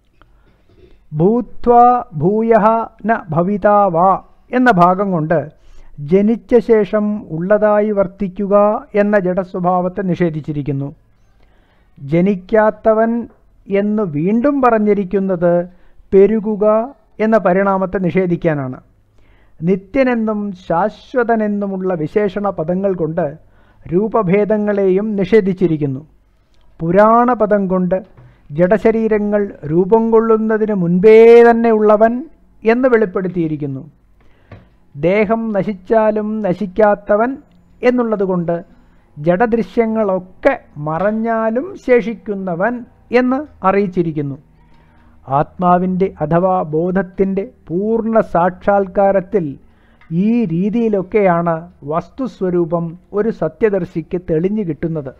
ഭൂത്വ ഭൂയ ന ഭവിതാ വാ എന്ന ഭാഗം കൊണ്ട് ജനിച്ച ശേഷം ഉള്ളതായി വർത്തിക്കുക എന്ന ജഡസ്വഭാവത്തെ നിഷേധിച്ചിരിക്കുന്നു ജനിക്കാത്തവൻ എന്ന് വീണ്ടും പറഞ്ഞിരിക്കുന്നത് പെരുകുക എന്ന പരിണാമത്തെ നിഷേധിക്കാനാണ് നിത്യനെന്നും ശാശ്വതനെന്നുമുള്ള വിശേഷണ പദങ്ങൾ കൊണ്ട് രൂപഭേദങ്ങളെയും നിഷേധിച്ചിരിക്കുന്നു പുരാണപദം കൊണ്ട് ജഡശരീരങ്ങൾ രൂപം കൊള്ളുന്നതിന് മുൻപേ തന്നെ ഉള്ളവൻ എന്ന് വെളിപ്പെടുത്തിയിരിക്കുന്നു ദേഹം നശിച്ചാലും നശിക്കാത്തവൻ എന്നുള്ളതുകൊണ്ട് ജഡദൃശ്യങ്ങളൊക്കെ മറഞ്ഞാലും ശേഷിക്കുന്നവൻ എന്ന് അറിയിച്ചിരിക്കുന്നു ആത്മാവിൻ്റെ അഥവാ ബോധത്തിൻ്റെ പൂർണ്ണ സാക്ഷാത്കാരത്തിൽ ഈ രീതിയിലൊക്കെയാണ് വസ്തുസ്വരൂപം ഒരു സത്യദർശിക്ക് തെളിഞ്ഞു കിട്ടുന്നത്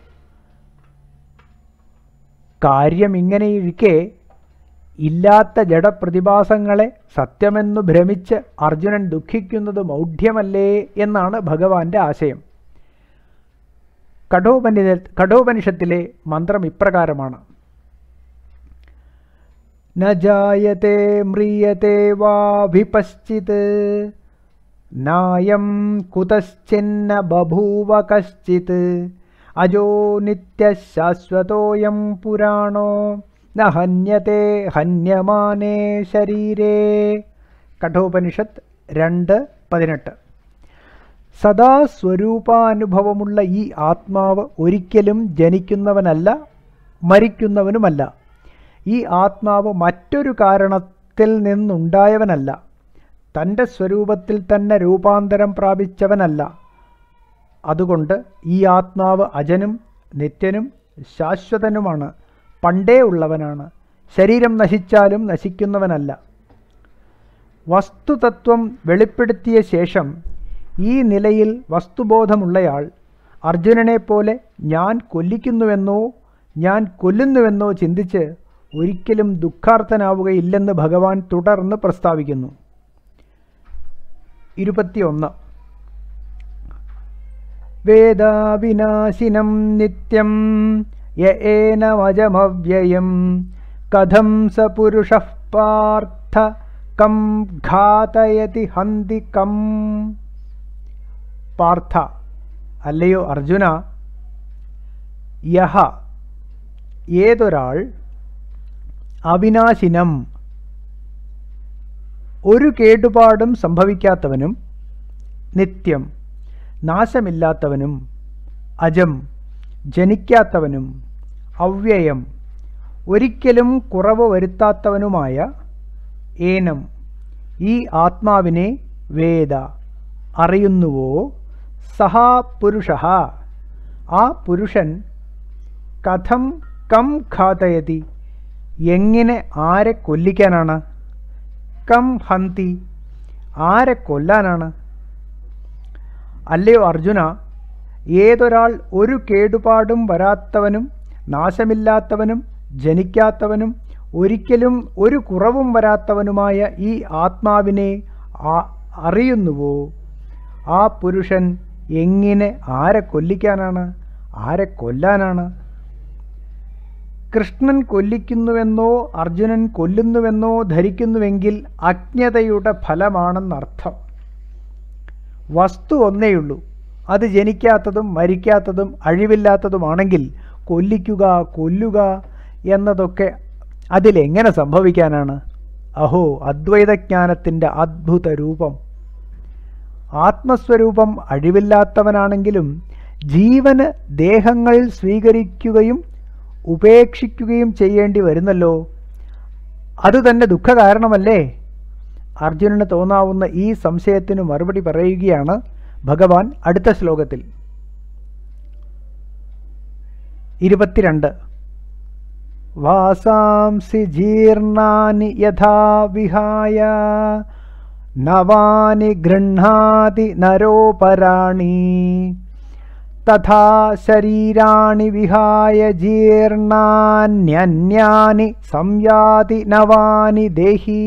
കാര്യം ഇങ്ങനെയിരിക്കെ ഇല്ലാത്ത ജഡപ്രതിഭാസങ്ങളെ സത്യമെന്നു ഭ്രമിച്ച് അർജുനൻ ദുഃഖിക്കുന്നത് മൗഢ്യമല്ലേ എന്നാണ് ഭഗവാന്റെ ആശയം കഠോപനി കഠോപനിഷത്തിലെ മന്ത്രം ഇപ്രകാരമാണ് ന ജായത്തെ മ്രിയത്തെ വാഭിപശ്ചിത് നായം കുതശ്ചിന്ന ബഭൂവ കശ്ചിത് അജോ നിത്യശാശ്വതോയം പുരാണോ ന ഹന്യത്തെ ഹന്യമാനേ ശരീരേ കഠോപനിഷത്ത് രണ്ട് പതിനെട്ട് സദാ സ്വരൂപാനുഭവമുള്ള ഈ ആത്മാവ് ഒരിക്കലും ജനിക്കുന്നവനല്ല മരിക്കുന്നവനുമല്ല ഈ ആത്മാവ് മറ്റൊരു കാരണത്തിൽ നിന്നുണ്ടായവനല്ല തൻ്റെ സ്വരൂപത്തിൽ തന്നെ രൂപാന്തരം പ്രാപിച്ചവനല്ല അതുകൊണ്ട് ഈ ആത്മാവ് അജനും നിത്യനും ശാശ്വതനുമാണ് പണ്ടേ ഉള്ളവനാണ് ശരീരം നശിച്ചാലും നശിക്കുന്നവനല്ല വസ്തുതത്വം വെളിപ്പെടുത്തിയ ശേഷം ഈ നിലയിൽ വസ്തുബോധമുള്ളയാൾ അർജുനനെ പോലെ ഞാൻ കൊല്ലിക്കുന്നുവെന്നോ ഞാൻ കൊല്ലുന്നുവെന്നോ ചിന്തിച്ച് ഒരിക്കലും ദുഃഖാർത്ഥനാവുകയില്ലെന്ന് ഭഗവാൻ തുടർന്ന് പ്രസ്താവിക്കുന്നു ഇരുപത്തിയൊന്ന് വേദാവിനാശിനം നിത്യം യ ഏനമജമവ്യയം കഥം സ പുരുഷ പാർത്ഥ കം ഘാതയതി ഹന്തി കം പാർത്ഥ അല്ലയോ അർജുന യഹ ഏതൊരാൾ അവിനാശിനം ഒരു കേടുപാടും സംഭവിക്കാത്തവനും നിത്യം നാശമില്ലാത്തവനും അജം ജനിക്കാത്തവനും അവ്യയം ഒരിക്കലും കുറവ് വരുത്താത്തവനുമായ ഏനം ഈ ആത്മാവിനെ വേദ അറിയുന്നുവോ സഹാ പുരുഷ ആ പുരുഷൻ കഥം കം ഘാതയതി എങ്ങനെ ആരെ കൊല്ലിക്കാനാണ് കം ഹന്തി ആരെ കൊല്ലാനാണ് അല്ലയോ അർജുന ഏതൊരാൾ ഒരു കേടുപാടും വരാത്തവനും നാശമില്ലാത്തവനും ജനിക്കാത്തവനും ഒരിക്കലും ഒരു കുറവും വരാത്തവനുമായ ഈ ആത്മാവിനെ ആ- അറിയുന്നുവോ ആ പുരുഷൻ എങ്ങനെ ആരെ കൊല്ലിക്കാനാണ് ആരെ കൊല്ലാനാണ് കൃഷ്ണൻ കൊല്ലിക്കുന്നുവെന്നോ അർജുനൻ കൊല്ലുന്നുവെന്നോ ധരിക്കുന്നുവെങ്കിൽ അജ്ഞതയുടെ ഫലമാണെന്നർത്ഥം വസ്തു ഒന്നേയുള്ളൂ അത് ജനിക്കാത്തതും മരിക്കാത്തതും അഴിവില്ലാത്തതുമാണെങ്കിൽ കൊല്ലിക്കുക കൊല്ലുക എന്നതൊക്കെ അതിലെങ്ങനെ സംഭവിക്കാനാണ് അഹോ അദ്വൈതജ്ഞാനത്തിൻ്റെ അദ്ഭുത രൂപം ആത്മസ്വരൂപം അഴിവില്ലാത്തവനാണെങ്കിലും ജീവന് ദേഹങ്ങൾ സ്വീകരിക്കുകയും ഉപേക്ഷിക്കുകയും ചെയ്യേണ്ടി വരുന്നല്ലോ അതുതന്നെ ദുഃഖകാരണമല്ലേ അർജുനന് തോന്നാവുന്ന ഈ സംശയത്തിന് മറുപടി പറയുകയാണ് ഭഗവാൻ അടുത്ത ശ്ലോകത്തിൽ ഇരുപത്തിരണ്ട് വാസാംസി ജീർണാനി യഥാ വിഹായ നവാനി ഗൃഹാതി നരോപരാണി തഥാ ശരീരാണി വിഹായ ജീർണാന്യന്യാനി സംയാതി നവാനി ദേഹി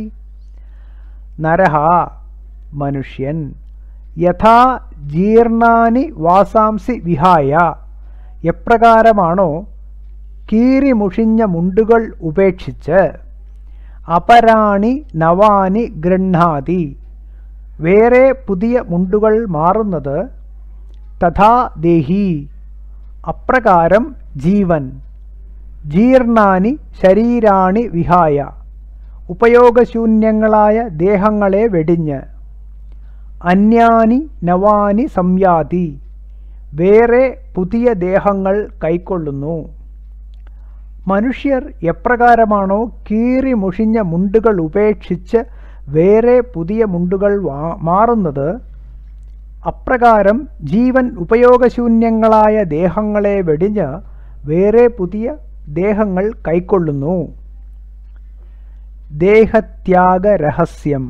നരഹ മനുഷ്യൻ യഥാ ജീർണാനി വാസാംസി വിഹായ എപ്രകാരമാണോ കീറിമുഷിഞ്ഞ മുണ്ടുകൾ ഉപേക്ഷിച്ച് അപരാണി നവാനി ഗൃഹാതി വേറെ പുതിയ മുണ്ടുകൾ മാറുന്നത് തഥാ ദേഹി അപ്രകാരം ജീവൻ ജീർണാനി ശരീരാണി വിഹായ ഉപയോഗശൂന്യങ്ങളായ ദേഹങ്ങളെ വെടിഞ്ഞ് അന്യാനി നവാനി സംയാതി വേറെ പുതിയ ദേഹങ്ങൾ കൈക്കൊള്ളുന്നു മനുഷ്യർ എപ്രകാരമാണോ കീറി മുഷിഞ്ഞ മുണ്ടുകൾ ഉപേക്ഷിച്ച് വേറെ പുതിയ മുണ്ടുകൾ വാ- മാറുന്നത് അപ്രകാരം ജീവൻ ഉപയോഗശൂന്യങ്ങളായ ദേഹങ്ങളെ വെടിഞ്ഞ് വേറെ പുതിയ ദേഹങ്ങൾ കൈക്കൊള്ളുന്നു ദേഹത്യാഗ രഹസ്യം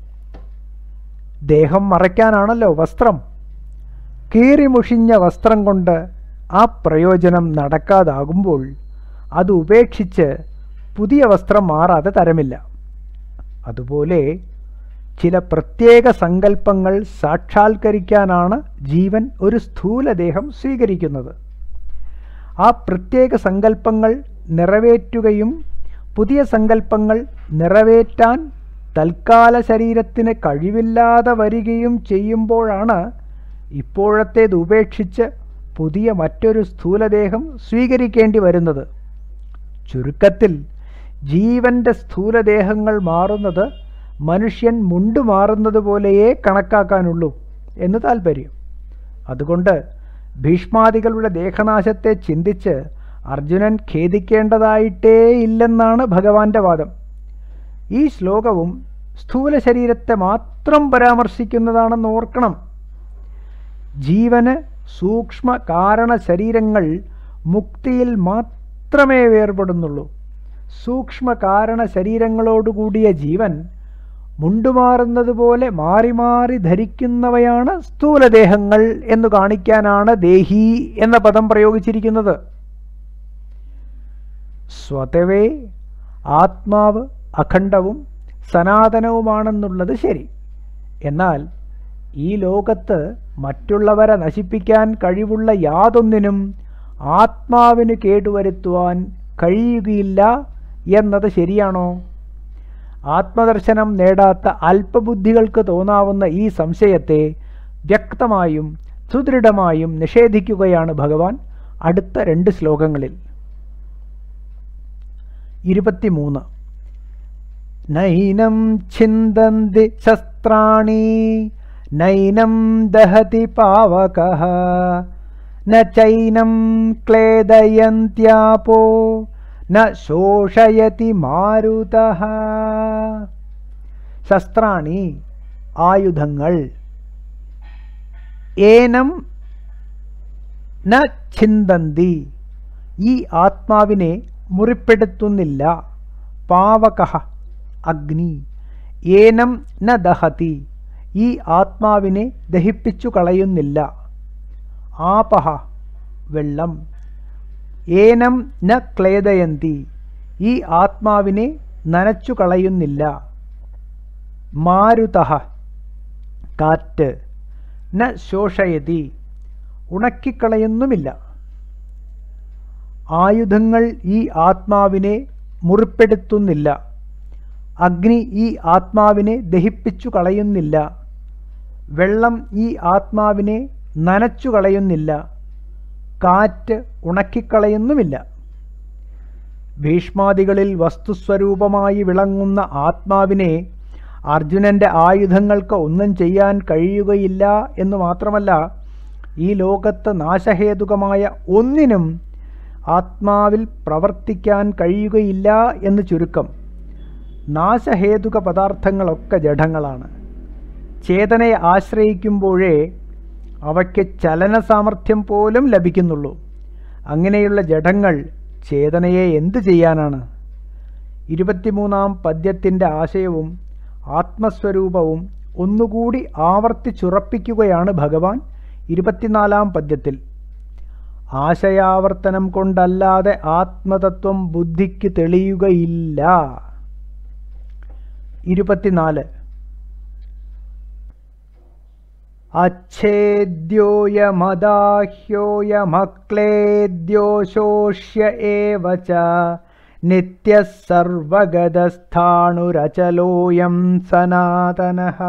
ദേഹം മറയ്ക്കാനാണല്ലോ വസ്ത്രം കീറിമുഷിഞ്ഞ വസ്ത്രം കൊണ്ട് ആ പ്രയോജനം നടക്കാതാകുമ്പോൾ അത് ഉപേക്ഷിച്ച് പുതിയ വസ്ത്രം മാറാതെ തരമില്ല അതുപോലെ ചില പ്രത്യേക സങ്കല്പങ്ങൾ സാക്ഷാത്കരിക്കാനാണ് ജീവൻ ഒരു സ്ഥൂലദേഹം സ്വീകരിക്കുന്നത് ആ പ്രത്യേക സങ്കല്പങ്ങൾ നിറവേറ്റുകയും പുതിയ സങ്കല്പങ്ങൾ നിറവേറ്റാൻ തൽക്കാല ശരീരത്തിന് കഴിവില്ലാതെ വരികയും ചെയ്യുമ്പോഴാണ് ഇപ്പോഴത്തേത് ഉപേക്ഷിച്ച് പുതിയ മറ്റൊരു സ്ഥൂലദേഹം സ്വീകരിക്കേണ്ടി വരുന്നത് ചുരുക്കത്തിൽ ജീവന്റെ സ്ഥൂലദേഹങ്ങൾ മാറുന്നത് മനുഷ്യൻ മുണ്ടു മാറുന്നത് പോലെയേ കണക്കാക്കാനുള്ളൂ എന്ന് താൽപ്പര്യം അതുകൊണ്ട് ഭീഷ്മാദികളുടെ ദേഹനാശത്തെ ചിന്തിച്ച് അർജുനൻ ഖേദിക്കേണ്ടതായിട്ടേ ഇല്ലെന്നാണ് ഭഗവാന്റെ വാദം ഈ ശ്ലോകവും സ്ഥൂല ശരീരത്തെ മാത്രം പരാമർശിക്കുന്നതാണെന്ന് ഓർക്കണം ജീവന് സൂക്ഷ്മ കാരണ ശരീരങ്ങൾ മുക്തിയിൽ മാത്രമേ വേർപെടുന്നുള്ളൂ സൂക്ഷ്മ കാരണ ശരീരങ്ങളോടുകൂടിയ ജീവൻ മുണ്ടുമാറുന്നത് പോലെ മാറി മാറി ധരിക്കുന്നവയാണ് സ്ഥൂലദേഹങ്ങൾ എന്ന് കാണിക്കാനാണ് ദേഹി എന്ന പദം പ്രയോഗിച്ചിരിക്കുന്നത് സ്വതവേ ആത്മാവ് അഖണ്ഡവും സനാതനവുമാണെന്നുള്ളത് ശരി എന്നാൽ ഈ ലോകത്ത് മറ്റുള്ളവരെ നശിപ്പിക്കാൻ കഴിവുള്ള യാതൊന്നിനും ആത്മാവിന് കേടുവരുത്തുവാൻ കഴിയുകയില്ല എന്നത് ശരിയാണോ ആത്മദർശനം നേടാത്ത അല്പബുദ്ധികൾക്ക് തോന്നാവുന്ന ഈ സംശയത്തെ വ്യക്തമായും സുദൃഢമായും നിഷേധിക്കുകയാണ് ഭഗവാൻ അടുത്ത രണ്ട് ശ്ലോകങ്ങളിൽ ഇരുപത്തിമൂന്ന് നൈനം ഛിന്ദന്തി ശസ്ത്രാണി നൈനം ദഹതി പാവകഃ ന ചൈനം ക്ലേദയന്ത്യാപോ ന ശോഷയതി മാരുതഃ ശസ്ത്രാണി ആയുധങ്ങൾ ഏനം ന ഛിന്ദന്തി ഈ ആത്മാവിനെ മുറിപ്പെടുത്തുന്നില്ല പാവകഃ അഗ്നി ഏനം ന ദഹതി ഈ ആത്മാവിനെ ദഹിപ്പിച്ചു കളയുന്നില്ല ആപഹ വെള്ളം ഏനം ന ക്ലേദയന്തി ഈ ആത്മാവിനെ നനച്ചു കളയുന്നില്ല മാരുത കാറ്റ് ന ശോഷയതി ഉണക്കിക്കളയുന്നുമില്ല ആയുധങ്ങൾ ഈ ആത്മാവിനെ മുറിപ്പെടുത്തുന്നില്ല അഗ്നി ഈ ആത്മാവിനെ ദഹിപ്പിച്ചു കളയുന്നില്ല വെള്ളം ഈ ആത്മാവിനെ നനച്ചു കളയുന്നില്ല കാറ്റ് ഉണക്കിക്കളയുന്നുമില്ല ഭീഷ്മാദികളിൽ വസ്തുസ്വരൂപമായി വിളങ്ങുന്ന ആത്മാവിനെ അർജുനന്റെ ആയുധങ്ങൾക്ക് ഒന്നും ചെയ്യാൻ കഴിയുകയില്ല എന്ന് മാത്രമല്ല ഈ ലോകത്ത് നാശഹേതുകമായ ഒന്നിനും ആത്മാവിൽ പ്രവർത്തിക്കാൻ കഴിയുകയില്ല എന്ന് ചുരുക്കം നാശഹേതുക പദാർത്ഥങ്ങളൊക്കെ ജഡങ്ങളാണ് ചേതനയെ ആശ്രയിക്കുമ്പോഴേ അവയ്ക്ക് ചലന സാമർഥ്യം പോലും ലഭിക്കുന്നുള്ളൂ അങ്ങനെയുള്ള ജഡങ്ങൾ ചേതനയെ എന്തു ചെയ്യാനാണ് ഇരുപത്തിമൂന്നാം പദ്യത്തിൻ്റെ ആശയവും ആത്മസ്വരൂപവും ഒന്നുകൂടി ആവർത്തിച്ചുറപ്പിക്കുകയാണ് ഭഗവാൻ ഇരുപത്തിനാലാം പദ്യത്തിൽ ആശയാവർത്തനം കൊണ്ടല്ലാതെ ആത്മതത്വം ബുദ്ധിക്ക് തെളിയുകയില്ല ഇരുപത്തിനാല് अच्छेद्योऽयमदाह्योऽयमक्लेद्योशोष्य एव च नित्यः सर्वगतस्थाणुरचलोऽयं സനാതനഃ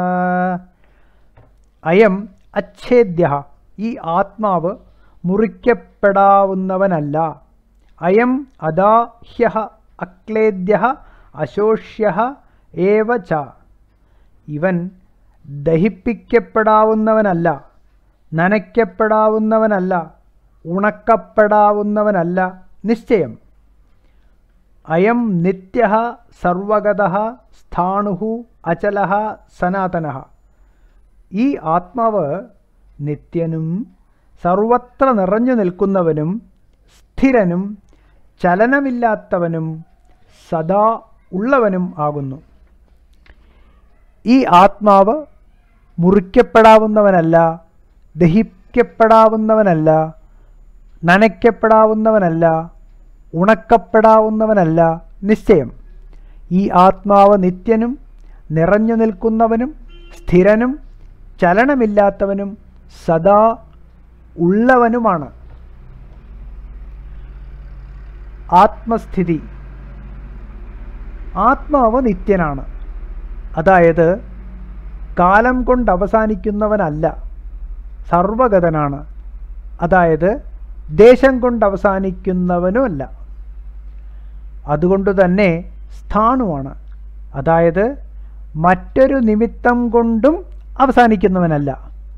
അയം അച്ഛേദ്യ ഈ ആത്മാവ് മുറിക്കപ്പെടാവുന്നവനല്ല അയം അദാഹ്യ അക്ലേദ്യ അശോഷ്യ ഏവ ച ഇവൻ ദഹിപ്പിക്കപ്പെടാവുന്നവനല്ല നനയ്ക്കപ്പെടാവുന്നവനല്ല ഉണക്കപ്പെടാവുന്നവനല്ല നിശ്ചയം അയം നിത്യ സർവഗത സ്ഥാണു അചല സനാതന ഈ ആത്മാവ് നിത്യനും സർവത്ര നിറഞ്ഞു നിൽക്കുന്നവനും സ്ഥിരനും ചലനമില്ലാത്തവനും സദാ ഉള്ളവനും ആകുന്നു ഈ ആത്മാവ് മുറിക്കപ്പെടാവുന്നവനല്ല ദഹിക്കപ്പെടാവുന്നവനല്ല നനയ്ക്കപ്പെടാവുന്നവനല്ല ഉണക്കപ്പെടാവുന്നവനല്ല നിശ്ചയം ഈ ആത്മാവ് നിത്യനും നിറഞ്ഞു നിൽക്കുന്നവനും സ്ഥിരനും ചലനമില്ലാത്തവനും സദാ ഉള്ളവനുമാണ് ആത്മസ്ഥിതി ആത്മാവ് നിത്യനാണ് അതായത് കാലം കൊണ്ട് അവസാനിക്കുന്നവനല്ല സർവഗതനാണ് അതായത് ദേശം കൊണ്ട് അവസാനിക്കുന്നവനുമല്ല അതുകൊണ്ട് തന്നെ സ്ഥാണുവാണ് അതായത് മറ്റൊരു നിമിത്തം കൊണ്ടും അവസാനിക്കുന്നവനല്ല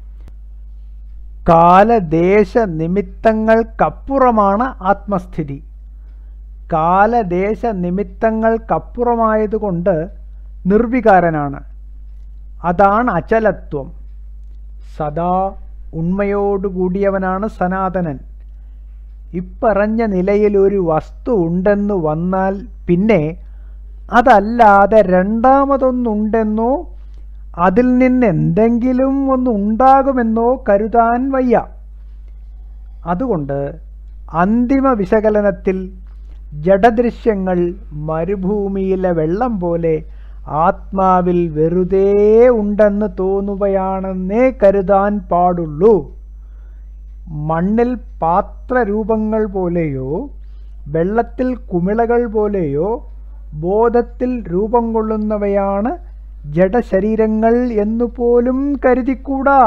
കാലദേശ നിമിത്തങ്ങൾക്കപ്പുറമാണ് ആത്മസ്ഥിതി കാലദേശ നിമിത്തങ്ങൾക്കപ്പുറമായതുകൊണ്ട് നിർവികാരനാണ് അതാണ് അചലത്വം സദാ ഉണ്മയോടുകൂടിയവനാണ് സനാതനൻ ഇപ്പറഞ്ഞ നിലയിൽ ഒരു വസ്തു ഉണ്ടെന്ന് വന്നാൽ പിന്നെ അതല്ലാതെ രണ്ടാമതൊന്നുണ്ടെന്നോ അതിൽ നിന്ന് എന്തെങ്കിലും ഒന്നുണ്ടാകുമെന്നോ കരുതാൻ വയ്യ അതുകൊണ്ട് അന്തിമ വിശകലനത്തിൽ ജഡദൃശ്യങ്ങൾ മരുഭൂമിയിലെ വെള്ളം പോലെ ആത്മാവിൽ വെറുതെ ഉണ്ടെന്ന് തോന്നുകയാണെന്നേ കരുതാൻ പാടുള്ളൂ മണ്ണിൽ പാത്രരൂപങ്ങൾ പോലെയോ വെള്ളത്തിൽ കുമിളകൾ പോലെയോ ബോധത്തിൽ രൂപം കൊള്ളുന്നവയാണ് ജഡശരീരങ്ങൾ എന്നുപോലും കരുതിക്കൂടാ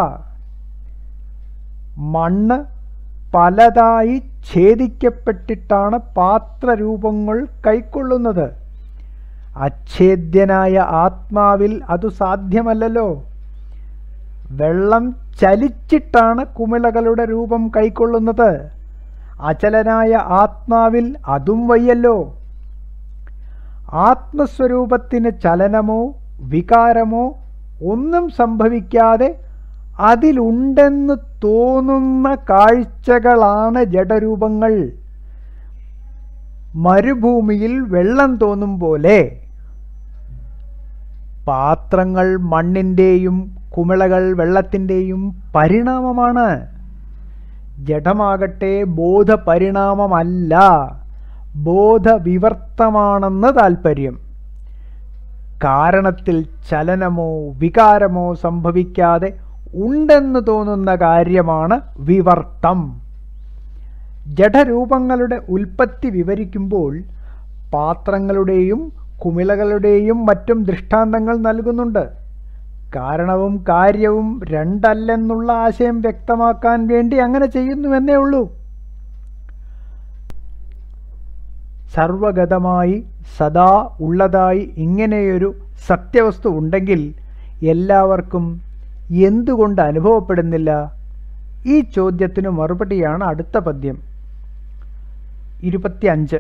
മണ്ണ് പലതായി ഛേദിക്കപ്പെട്ടിട്ടാണ് പാത്രരൂപങ്ങൾ കൈക്കൊള്ളുന്നത് അച്ഛേദ്യനായ ആത്മാവിൽ അതു സാധ്യമല്ലല്ലോ വെള്ളം ചലിച്ചിട്ടാണ് കുമിളകളുടെ രൂപം കൈക്കൊള്ളുന്നത് അചലനായ ആത്മാവിൽ അതും വയ്യല്ലോ ആത്മസ്വരൂപത്തിന് ചലനമോ വികാരമോ ഒന്നും സംഭവിക്കാതെ അതിലുണ്ടെന്ന് തോന്നുന്ന കാഴ്ചകളാണ് ജഡരൂപങ്ങൾ മരുഭൂമിയിൽ വെള്ളം തോന്നും പോലെ പാത്രങ്ങൾ മണ്ണിൻ്റെയും കുമിളകൾ വെള്ളത്തിൻ്റെയും പരിണാമമാണ് ജഡമാകട്ടെ ബോധപരിണാമമല്ല ബോധവിവർത്തമാണെന്ന് താൽപ്പര്യം കാരണത്തിൽ ചലനമോ വികാരമോ സംഭവിക്കാതെ ഉണ്ടെന്ന് തോന്നുന്ന കാര്യമാണ് വിവർത്തം ജഡരൂപങ്ങളുടെ ഉൽപ്പത്തി വിവരിക്കുമ്പോൾ പാത്രങ്ങളുടെയും കുമിളകളുടെയും മറ്റും ദൃഷ്ടാന്തങ്ങൾ നൽകുന്നുണ്ട് കാരണവും കാര്യവും രണ്ടല്ലെന്നുള്ള ആശയം വ്യക്തമാക്കാൻ വേണ്ടി അങ്ങനെ ചെയ്യുന്നുവെന്നേ ഉള്ളൂ സർവഗതമായി സദാ ഉള്ളതായി ഇങ്ങനെയൊരു സത്യവസ്തു ഉണ്ടെങ്കിൽ എല്ലാവർക്കും എന്തുകൊണ്ട് അനുഭവപ്പെടുന്നില്ല ഈ ചോദ്യത്തിന് മറുപടിയാണ് അടുത്ത പദ്യം ഇരുപത്തിയഞ്ച്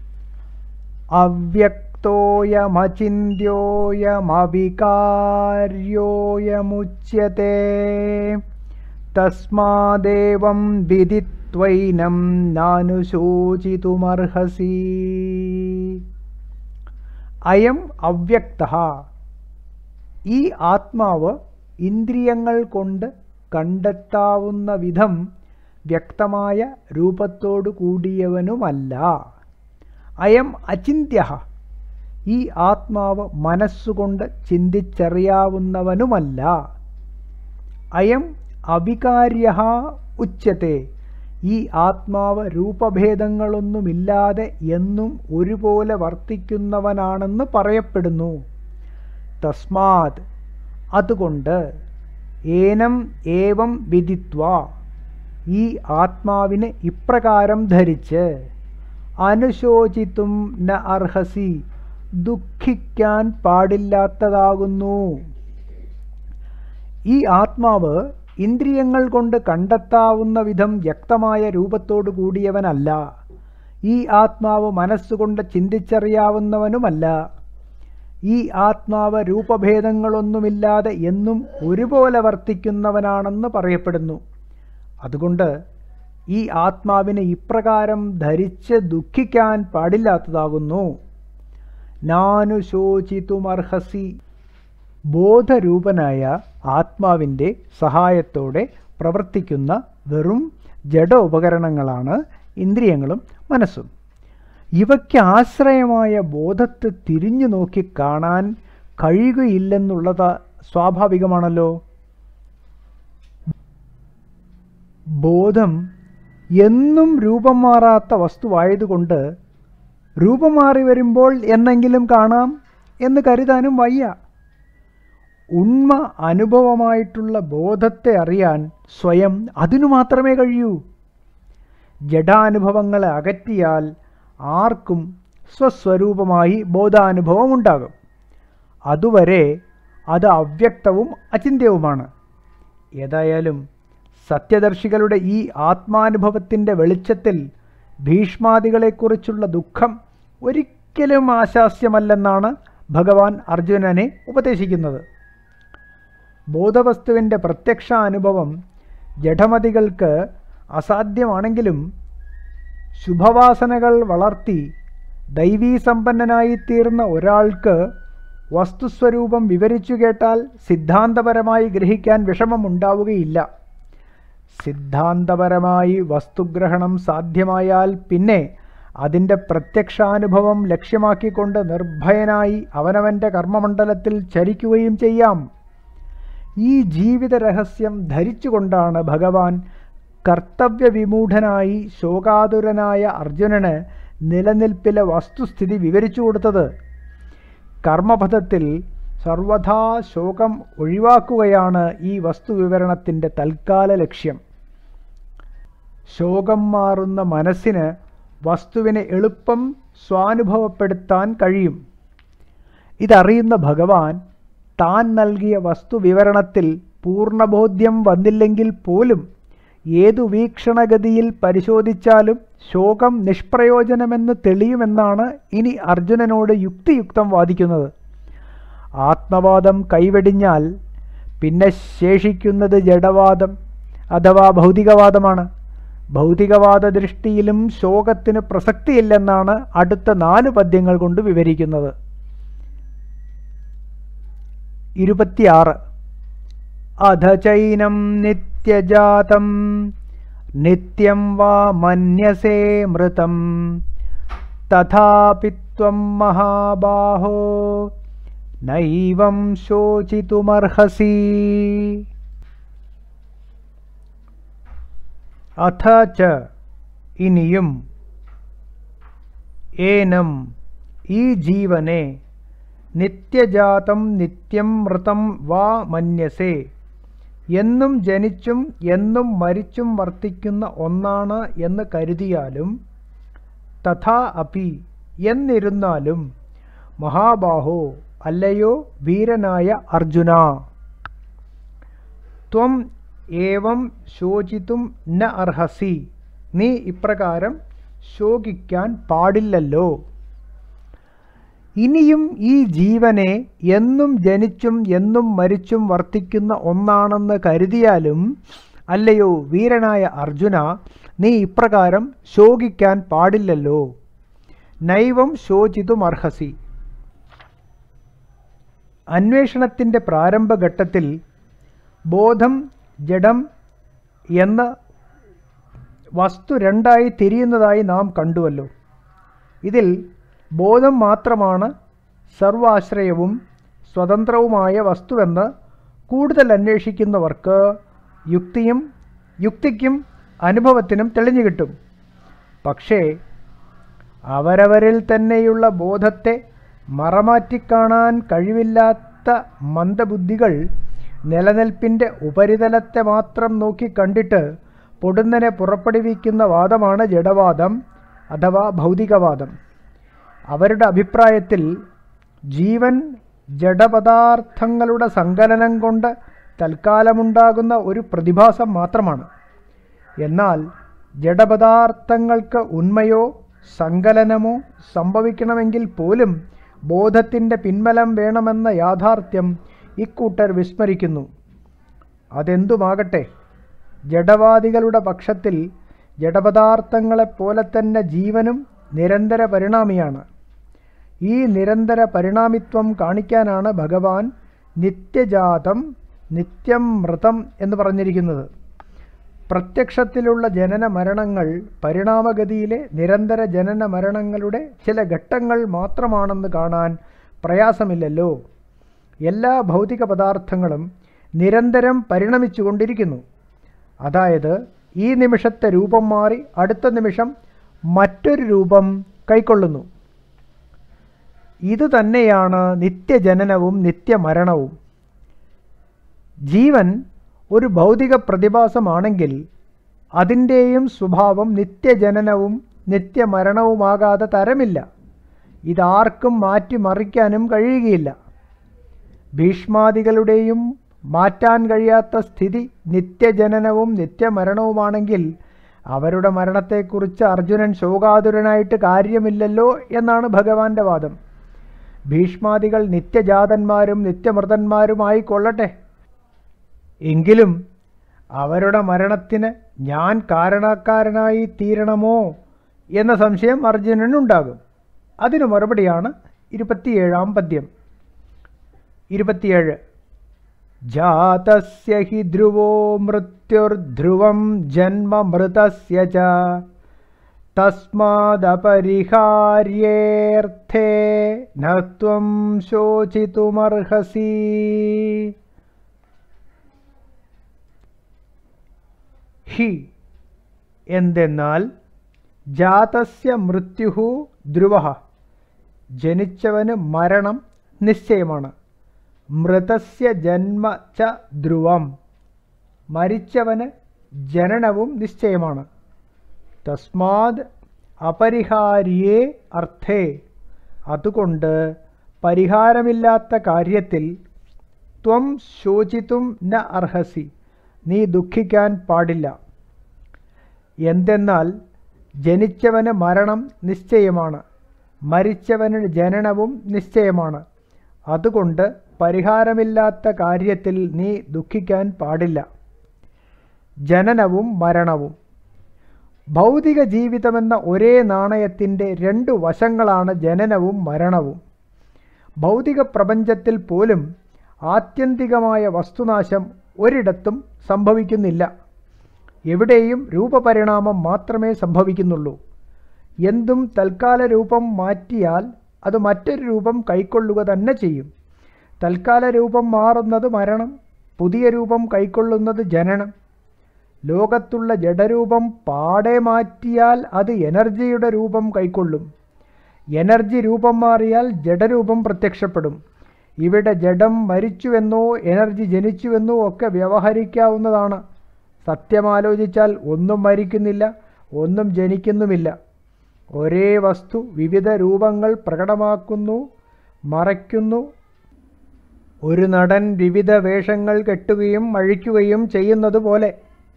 അവ്യക്തോയമചിന്യോയമവികാര്യോയമുച്യത്തെ തസ്മാദേവം വിദിത്വൈനം നാനുശോചിതുമർഹസി അയം അവ്യക്ത ഈ ആത്മാവ് ഇന്ദ്രിയങ്ങൾ കൊണ്ട് കണ്ടെത്താവുന്ന വിധം വ്യക്തമായ രൂപത്തോടു കൂടിയവനുമല്ല അയം അചിന്യ ഈ ആത്മാവ് മനസ്സുകൊണ്ട് ചിന്തിച്ചറിയാവുന്നവനുമല്ല അയം അവികാര്യ ഉച്ചത്തെ ഈ ആത്മാവ് രൂപഭേദങ്ങളൊന്നുമില്ലാതെ എന്നും ഒരുപോലെ വർത്തിക്കുന്നവനാണെന്ന് പറയപ്പെടുന്നു തസ്മാത് അതുകൊണ്ട് ഏനം ഏവം വിദിത്വ ഈ ആത്മാവിനെ ഇപ്രകാരം ധരിച്ച് അനുശോചിത്തും ന അർഹസി ദുഃഖിക്കാൻ പാടില്ലാത്തതാകുന്നു ഈ ആത്മാവ് ഇന്ദ്രിയങ്ങൾ കൊണ്ട് കണ്ടെത്താവുന്ന വിധം വ്യക്തമായ രൂപത്തോടു കൂടിയവനല്ല ഈ ആത്മാവ് മനസ്സുകൊണ്ട് ചിന്തിച്ചറിയാവുന്നവനുമല്ല ഈ ആത്മാവ് രൂപഭേദങ്ങളൊന്നുമില്ലാതെ എന്നും ഒരുപോലെ വർത്തിക്കുന്നവനാണെന്ന് പറയപ്പെടുന്നു അതുകൊണ്ട് ഈ ആത്മാവിനെ ഇപ്രകാരം ധരിച്ച് ദുഃഖിക്കാൻ പാടില്ലാത്തതാകുന്നു നാനുശോചിതുമർഹസി ബോധരൂപനായ ആത്മാവിൻ്റെ സഹായത്തോടെ പ്രവർത്തിക്കുന്ന വെറും ജഡ ഉപകരണങ്ങളാണ് ഇന്ദ്രിയങ്ങളും മനസ്സും ഇവയ്ക്ക് ആശ്രയമായ ബോധത്തെ തിരിഞ്ഞു നോക്കി കാണാൻ കഴിയുകയില്ലെന്നുള്ളത് സ്വാഭാവികമാണല്ലോ ബോധം എന്നും രൂപം മാറാത്ത വസ്തുവായതുകൊണ്ട് രൂപം മാറി വരുമ്പോൾ എന്നെങ്കിലും കാണാം എന്ന് കരുതാനും വയ്യ ഉണ്മ അനുഭവമായിട്ടുള്ള ബോധത്തെ അറിയാൻ സ്വയം അതിനു മാത്രമേ കഴിയൂ ജഡാനുഭവങ്ങളെ അകറ്റിയാൽ ആർക്കും സ്വസ്വരൂപമായി ബോധാനുഭവം ഉണ്ടാകും അതുവരെ അത് അവ്യക്തവും അചിന്ത്യവുമാണ് ഏതായാലും സത്യദർശികളുടെ ഈ ആത്മാനുഭവത്തിൻ്റെ വെളിച്ചത്തിൽ ഭീഷ്മാദികളെക്കുറിച്ചുള്ള ദുഃഖം ഒരിക്കലും ആശാസ്യമല്ലെന്നാണ് ഭഗവാൻ അർജുനനെ ഉപദേശിക്കുന്നത് ബോധവസ്തുവിൻ്റെ പ്രത്യക്ഷ അനുഭവം ജഡമതികൾക്ക് അസാധ്യമാണെങ്കിലും ശുഭവാസനകൾ വളർത്തി ദൈവീസമ്പന്നനായി തീർന്ന ഒരാൾക്ക് വസ്തുസ്വരൂപം വിവരിച്ചു കേട്ടാൽ സിദ്ധാന്തപരമായി ഗ്രഹിക്കാൻ വിഷമമുണ്ടാവുകയില്ല സിദ്ധാന്തപരമായി വസ്തുഗ്രഹണം സാധ്യമായാൽ പിന്നെ അതിൻ്റെ പ്രത്യക്ഷാനുഭവം ലക്ഷ്യമാക്കിക്കൊണ്ട് നിർഭയനായി അവനവൻ്റെ കർമ്മമണ്ഡലത്തിൽ ചരിക്കുകയും ചെയ്യാം ഈ ജീവിത രഹസ്യം ധരിച്ചുകൊണ്ടാണ് ഭഗവാൻ കർത്തവ്യവിമൂഢനായി ശോകാതുരനായ അർജുനന് നിലനിൽപ്പിലെ വസ്തുസ്ഥിതി വിവരിച്ചു കൊടുത്തത് കർമ്മപഥത്തിൽ സർവഥാ ശോകം ഒഴിവാക്കുകയാണ് ഈ വസ്തുവിവരണത്തിൻ്റെ തൽക്കാല ലക്ഷ്യം ശോകം മാറുന്ന മനസ്സിന് വസ്തുവിനെ എളുപ്പം സ്വാനുഭവപ്പെടുത്താൻ കഴിയും ഇതറിയുന്ന ഭഗവാൻ താൻ നൽകിയ വസ്തുവിവരണത്തിൽ പൂർണ്ണബോധ്യം വന്നില്ലെങ്കിൽ പോലും ഏതു വീക്ഷണഗതിയിൽ പരിശോധിച്ചാലും ശോകം നിഷ്പ്രയോജനമെന്ന് തെളിയുമെന്നാണ് ഇനി അർജുനനോട് യുക്തിയുക്തം വാദിക്കുന്നത് ആത്മവാദം കൈവെടിഞ്ഞാൽ പിന്നെ ശേഷിക്കുന്നത് ജഡവാദം അഥവാ ഭൗതികവാദമാണ് ഭൗതികവാദ ദൃഷ്ടിയിലും ശോകത്തിന് പ്രസക്തിയില്ലെന്നാണ് അടുത്ത നാല് പദ്യങ്ങൾ കൊണ്ട് വിവരിക്കുന്നത് ഇരുപത്തിയാറ് അധ ചൈനം നിത്യജാതം നിത്യം വാ മന്യസേ മൃതം തഥാപി ത്വം മഹാബാഹോ നൈവം ശോചിതുമർഹസി അഥ ച ഇനിയും ഏനം ഈ ജീവനെ നിത്യജാതം നിത്യം മൃതം വാ മന്യസേ എന്നും ജനിച്ചും എന്നും മരിച്ചും വർത്തിക്കുന്ന ഒന്നാണ് എന്ന് കരുതിയാലും തഥാ അപി എന്നിരുന്നാലും മഹാബാഹോ അല്ലയോ വീരനായ അർജുന ത്വം ഏവം ശോചിത്തും ന അർഹസി നീ ഇപ്രകാരം ശോകിക്കാൻ പാടില്ലല്ലോ ഇനിയും ഈ ജീവനെ എന്നും ജനിച്ചും എന്നും മരിച്ചും വർത്തിക്കുന്ന ഒന്നാണെന്ന് കരുതിയാലും അല്ലയോ വീരനായ അർജുന നീ ഇപ്രകാരം ശോകിക്കാൻ പാടില്ലല്ലോ നൈവം ശോചിതും അർഹസി അന്വേഷണത്തിൻ്റെ പ്രാരംഭഘട്ടത്തിൽ ബോധം ജഡം എന്ന വസ്തു രണ്ടായി തിരിയുന്നതായി നാം കണ്ടുവല്ലോ ഇതിൽ ബോധം മാത്രമാണ് സർവാശ്രയവും സ്വതന്ത്രവുമായ വസ്തുവെന്ന് കൂടുതൽ അന്വേഷിക്കുന്നവർക്ക് യുക്തിയും യുക്തിക്കും അനുഭവത്തിനും തെളിഞ്ഞു കിട്ടും പക്ഷേ അവരവരിൽ തന്നെയുള്ള ബോധത്തെ മറമാറ്റിക്കാണാൻ കഴിവില്ലാത്ത മന്ദബുദ്ധികൾ നിലനിൽപ്പിൻ്റെ ഉപരിതലത്തെ മാത്രം നോക്കി കണ്ടിട്ട് പൊടുന്നനെ പുറപ്പെടുവിക്കുന്ന വാദമാണ് ജഡവാദം അഥവാ ഭൗതികവാദം അവരുടെ അഭിപ്രായത്തിൽ ജീവൻ ജഡപദാർത്ഥങ്ങളുടെ സങ്കലനം കൊണ്ട് തൽക്കാലമുണ്ടാകുന്ന ഒരു പ്രതിഭാസം മാത്രമാണ് എന്നാൽ ജഡപദാർത്ഥങ്ങൾക്ക് ഉണ്മയോ സങ്കലനമോ സംഭവിക്കണമെങ്കിൽ പോലും ബോധത്തിൻ്റെ പിൻബലം വേണമെന്ന യാഥാർത്ഥ്യം ഇക്കൂട്ടർ വിസ്മരിക്കുന്നു അതെന്തുമാകട്ടെ ജഡവാദികളുടെ പക്ഷത്തിൽ ജഡപദാർത്ഥങ്ങളെപ്പോലെ തന്നെ ജീവനും നിരന്തര പരിണാമിയാണ് ഈ നിരന്തര പരിണാമിത്വം കാണിക്കാനാണ് ഭഗവാൻ നിത്യജാതം നിത്യം മൃതം എന്ന് പറഞ്ഞിരിക്കുന്നത് പ്രത്യക്ഷത്തിലുള്ള ജനന മരണങ്ങൾ പരിണാമഗതിയിലെ നിരന്തര ജനന മരണങ്ങളുടെ ചില ഘട്ടങ്ങൾ മാത്രമാണെന്ന് കാണാൻ പ്രയാസമില്ലല്ലോ എല്ലാ ഭൗതിക പദാർത്ഥങ്ങളും നിരന്തരം പരിണമിച്ചുകൊണ്ടിരിക്കുന്നു അതായത് ഈ നിമിഷത്തെ രൂപം മാറി അടുത്ത നിമിഷം മറ്റൊരു രൂപം കൈക്കൊള്ളുന്നു ഇത് തന്നെയാണ് നിത്യജനനവും നിത്യമരണവും ജീവൻ ഒരു ഭൗതിക പ്രതിഭാസമാണെങ്കിൽ അതിൻ്റെയും സ്വഭാവം നിത്യജനനവും നിത്യമരണവുമാകാതെ തരമില്ല ഇതാർക്കും മാറ്റിമറിക്കാനും കഴിയുകയില്ല ഭീഷ്മാദികളുടെയും മാറ്റാൻ കഴിയാത്ത സ്ഥിതി നിത്യജനനവും നിത്യമരണവുമാണെങ്കിൽ അവരുടെ മരണത്തെക്കുറിച്ച് അർജുനൻ ശോകാതുരനായിട്ട് കാര്യമില്ലല്ലോ എന്നാണ് ഭഗവാന്റെ വാദം ഭീഷ്മാദികൾ നിത്യജാതന്മാരും നിത്യമൃതന്മാരുമായി കൊള്ളട്ടെ എങ്കിലും അവരുടെ മരണത്തിന് ഞാൻ കാരണക്കാരനായി തീരണമോ എന്ന സംശയം അർജുനനുണ്ടാകും അതിനു മറുപടിയാണ് ഇരുപത്തിയേഴാം പദ്യം ഇരുപത്തിയേഴ് ജാതസ്യ ഹി ധ്രുവോ മൃത്യുർധ്രുവം ജന്മ മൃതസ്യ ച തസ്മാദപരിഹാര്യേർത്ഥേ നത്വം ശോചിതുമർഹസി ഹി എന്തെന്നാൽ ജാതസ്യ മൃത്യു ധ്രുവ ജനിച്ചവന് മരണം നിശ്ചയമാണ് മൃതസ്യ ജന്മ ച ധ്രുവം മരിച്ചവന് ജനനവും നിശ്ചയമാണ് തസ്മാത് അപരിഹാര്യേ അർത്ഥേ അതുകൊണ്ട് പരിഹാരമില്ലാത്ത കാര്യത്തിൽ ത്വം ശോചിത്തും ന അർഹസി നീ ദുഃഖിക്കാൻ പാടില്ല എന്തെന്നാൽ ജനിച്ചവന് മരണം നിശ്ചയമാണ് മരിച്ചവന് ജനനവും നിശ്ചയമാണ് അതുകൊണ്ട് പരിഹാരമില്ലാത്ത കാര്യത്തിൽ നീ ദുഃഖിക്കാൻ പാടില്ല ജനനവും മരണവും ഭൗതിക ജീവിതമെന്ന ഒരേ നാണയത്തിൻ്റെ രണ്ട് വശങ്ങളാണ് ജനനവും മരണവും ഭൗതിക പ്രപഞ്ചത്തിൽ പോലും ആത്യന്തികമായ വസ്തുനാശം ഒരിടത്തും സംഭവിക്കുന്നില്ല എവിടെയും രൂപപരിണാമം മാത്രമേ സംഭവിക്കുന്നുള്ളൂ എന്തും തൽക്കാല രൂപം മാറ്റിയാൽ അത് മറ്റൊരു രൂപം കൈക്കൊള്ളുക തന്നെ ചെയ്യും തൽക്കാല രൂപം മാറുന്നത് മരണം പുതിയ രൂപം കൈക്കൊള്ളുന്നത് ജനനം ലോകത്തുള്ള ജഡരൂപം പാടെ മാറ്റിയാൽ അത് എനർജിയുടെ രൂപം കൈക്കൊള്ളും എനർജി രൂപം മാറിയാൽ ജഡരൂപം പ്രത്യക്ഷപ്പെടും ഇവിടെ ജഡം മരിച്ചുവെന്നോ എനർജി ജനിച്ചുവെന്നോ ഒക്കെ വ്യവഹരിക്കാവുന്നതാണ് സത്യമാലോചിച്ചാൽ ഒന്നും മരിക്കുന്നില്ല ഒന്നും ജനിക്കുന്നുമില്ല ഒരേ വസ്തു വിവിധ രൂപങ്ങൾ പ്രകടമാക്കുന്നു മറയ്ക്കുന്നു ഒരു നടൻ വിവിധ വേഷങ്ങൾ കെട്ടുകയും അഴിക്കുകയും ചെയ്യുന്നത് പോലെ